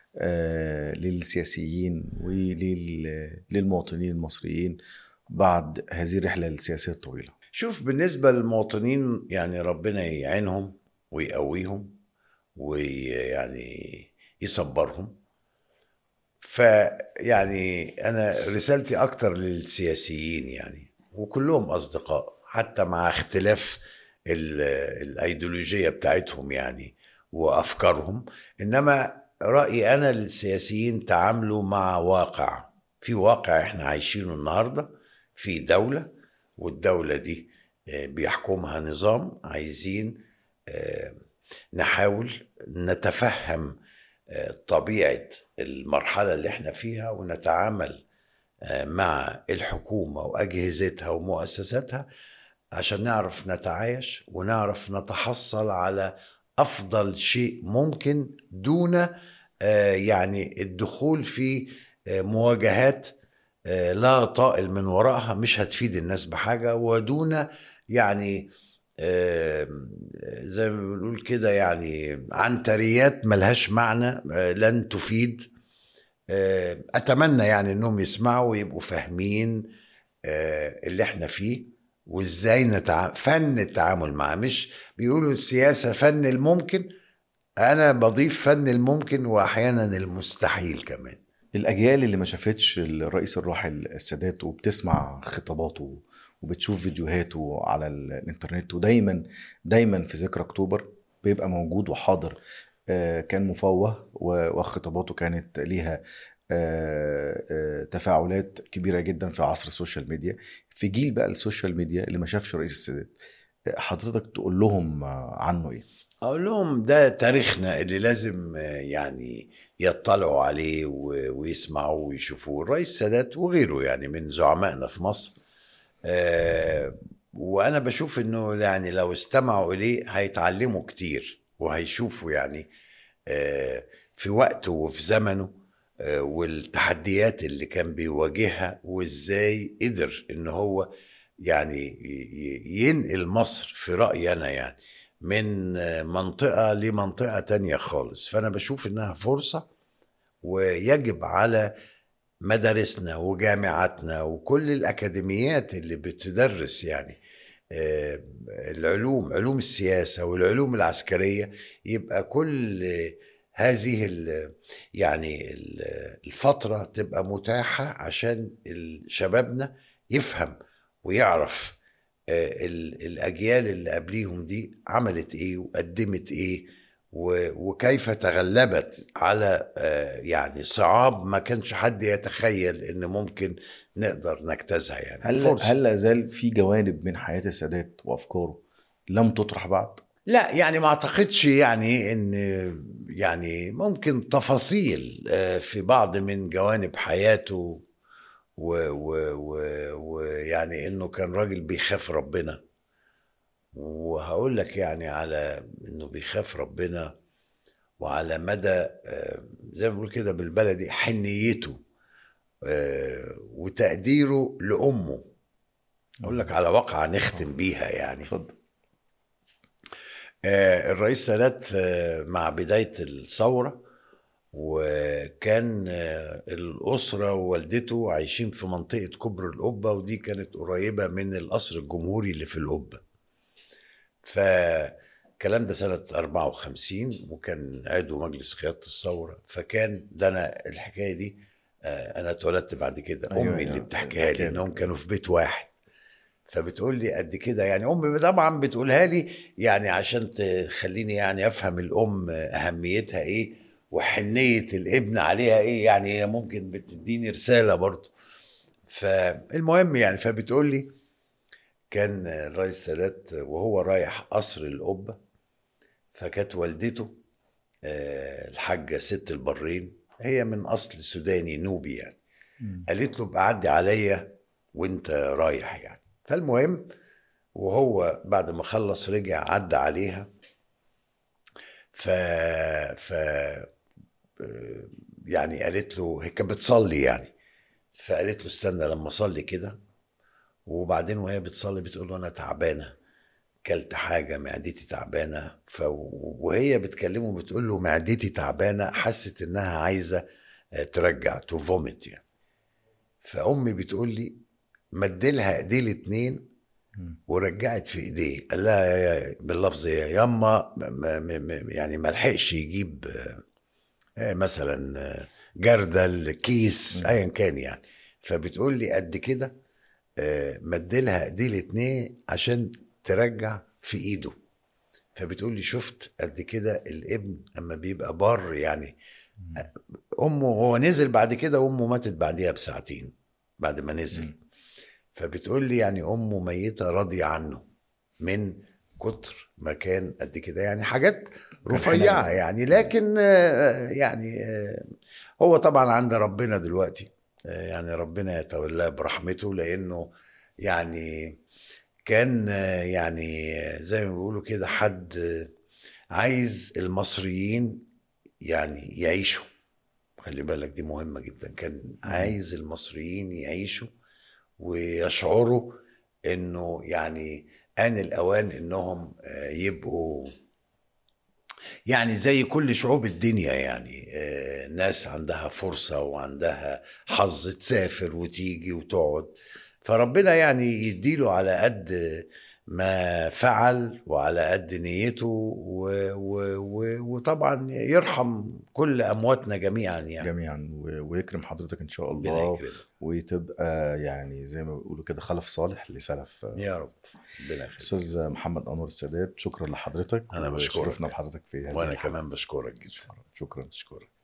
آه، للسياسيين وللمواطنين المصريين بعد هذه الرحلة السياسية الطويلة شوف بالنسبة للمواطنين يعني ربنا يعينهم ويقويهم ويعني يصبرهم فيعني أنا رسالتي أكتر للسياسيين يعني وكلهم أصدقاء حتى مع اختلاف ال- الأيديولوجية بتاعتهم يعني وأفكارهم إنما رأيي أنا للسياسيين تعاملوا مع واقع في واقع إحنا عايشينه النهاردة في دولة والدولة دي آه، بيحكمها نظام عايزين آه، نحاول نتفهم آه، طبيعة المرحلة اللي احنا فيها ونتعامل آه، مع الحكومة وأجهزتها ومؤسساتها عشان نعرف نتعايش ونعرف نتحصل على أفضل شيء ممكن دون آه، يعني الدخول في آه، مواجهات آه، لا طائل من وراءها مش هتفيد الناس بحاجة ودون يعني آه، زي ما بنقول كده يعني عنتريات ملهاش معنى آه، لن تفيد آه، أتمنى يعني إنهم يسمعوا ويبقوا فاهمين آه، اللي احنا فيه وازاي نتع... فن التعامل معاه مش بيقولوا السياسة فن الممكن أنا بضيف فن الممكن وأحيانا المستحيل كمان الأجيال اللي ما شافتش الرئيس الراحل السادات وبتسمع خطاباته وبتشوف فيديوهاته على ال- الإنترنت ودايما دايما في ذكرى أكتوبر بيبقى موجود وحاضر آه، كان مفوه و- وخطاباته كانت ليها آه، آه، تفاعلات كبيرة جدا في عصر السوشيال ميديا في جيل بقى السوشيال ميديا اللي ما شافش رئيس السادات آه، حضرتك تقول لهم آه، عنه ايه؟ اقول لهم ده تاريخنا اللي لازم آه، يعني يطلعوا عليه و- ويسمعوا ويشوفوه الرئيس السادات وغيره يعني من زعمائنا في مصر آه، وانا بشوف انه يعني لو استمعوا اليه هيتعلموا كتير وهيشوفوا يعني آه، في وقته وفي زمنه آه، والتحديات اللي كان بيواجهها وازاي قدر ان هو يعني ي- ي- ينقل مصر في رأيي أنا يعني من منطقة لمنطقة تانية خالص فأنا بشوف إنها فرصة ويجب على مدارسنا وجامعاتنا وكل الأكاديميات اللي بتدرس يعني آه، العلوم علوم السياسة والعلوم العسكرية يبقى كل هذه ال- يعني ال- الفترة تبقى متاحة عشان ال- شبابنا يفهم ويعرف آه، ال- الاجيال اللي قبليهم دي عملت ايه وقدمت ايه و- وكيف تغلبت على آه، يعني صعاب ما كانش حد يتخيل ان ممكن نقدر نجتازها يعني هل فرصة. هل لا زال في جوانب من حياه السادات وافكاره لم تطرح بعد؟ لا يعني ما اعتقدش يعني ان يعني ممكن تفاصيل آه، في بعض من جوانب حياته ويعني و و ويعني انه كان راجل بيخاف ربنا وهقول لك يعني على انه بيخاف ربنا وعلى مدى آه، زي ما بنقول كده بالبلدي حنيته آه، وتقديره لامه اقول لك على واقعه نختم بيها يعني اتفضل آه، الرئيس سادات آه، مع بداية الثورة وكان آه، الأسرة ووالدته عايشين في منطقة كبر القبة ودي كانت قريبة من القصر الجمهوري اللي في القبة فالكلام ده سنة 54 وكان عضو مجلس قيادة الثورة فكان ده أنا الحكاية دي آه، أنا اتولدت بعد كده أيوة، أمي اللي أيوة. بتحكيها لي بتحكي لي. إنهم كانوا في بيت واحد فبتقول لي قد كده يعني امي طبعا بتقولها لي يعني عشان تخليني يعني افهم الام اهميتها ايه وحنيه الابن عليها ايه يعني هي ممكن بتديني رساله برضه فالمهم يعني فبتقول لي كان الرئيس سادات وهو رايح قصر القبه فكانت والدته آه، الحاجه ست البرين هي من اصل سوداني نوبي يعني قالت له بعدي عليا وانت رايح يعني فالمهم وهو بعد ما خلص رجع عدى عليها ف ف يعني قالت له هي كانت بتصلي يعني فقالت له استنى لما اصلي كده وبعدين وهي بتصلي بتقول له انا تعبانه كلت حاجه معدتي تعبانه ف وهي بتكلمه بتقول له معدتي تعبانه حست انها عايزه آه، ترجع تو فوميت يعني فامي بتقول لي مدلها ايديه الاتنين مم. ورجعت في ايديه قال لها يا- يا- باللفظ يا ياما م- م- م- يعني ما لحقش يجيب آه، آه، مثلا آه، جردل كيس مم. ايا كان يعني فبتقول لي قد كده آه، مدلها ايديه الاتنين عشان ترجع في ايده فبتقول لي شفت قد كده الابن اما بيبقى بار يعني امه هو نزل بعد كده وامه ماتت بعديها بساعتين بعد ما نزل مم. فبتقول لي يعني امه ميته راضيه عنه من كتر ما كان قد كده يعني حاجات رفيعه حنين. يعني لكن آه، يعني آه، هو طبعا عند ربنا دلوقتي آه، يعني ربنا يتولاه برحمته لانه يعني كان آه، يعني آه، زي ما بيقولوا كده حد آه، عايز المصريين يعني يعيشوا خلي بالك دي مهمة جدا كان عايز المصريين يعيشوا ويشعروا انه يعني آن الأوان انهم آه، يبقوا يعني زي كل شعوب الدنيا يعني آه، ناس عندها فرصة وعندها حظ تسافر وتيجي وتقعد فربنا يعني يديله على قد ما فعل وعلى قد نيته و و و وطبعا يرحم كل أمواتنا جميعا يعني جميعا و- ويكرم حضرتك ان شاء ربنا الله يكرمك. وتبقى يعني زي ما بيقولوا كده خلف صالح لسلف يا رب ربنا يخليك استاذ محمد انور السادات شكرا لحضرتك أنا بشكرك. وشرفنا بحضرتك في هذه وأنا الحلقة. كمان بشكرك جدا شكرا شكرا بشكرك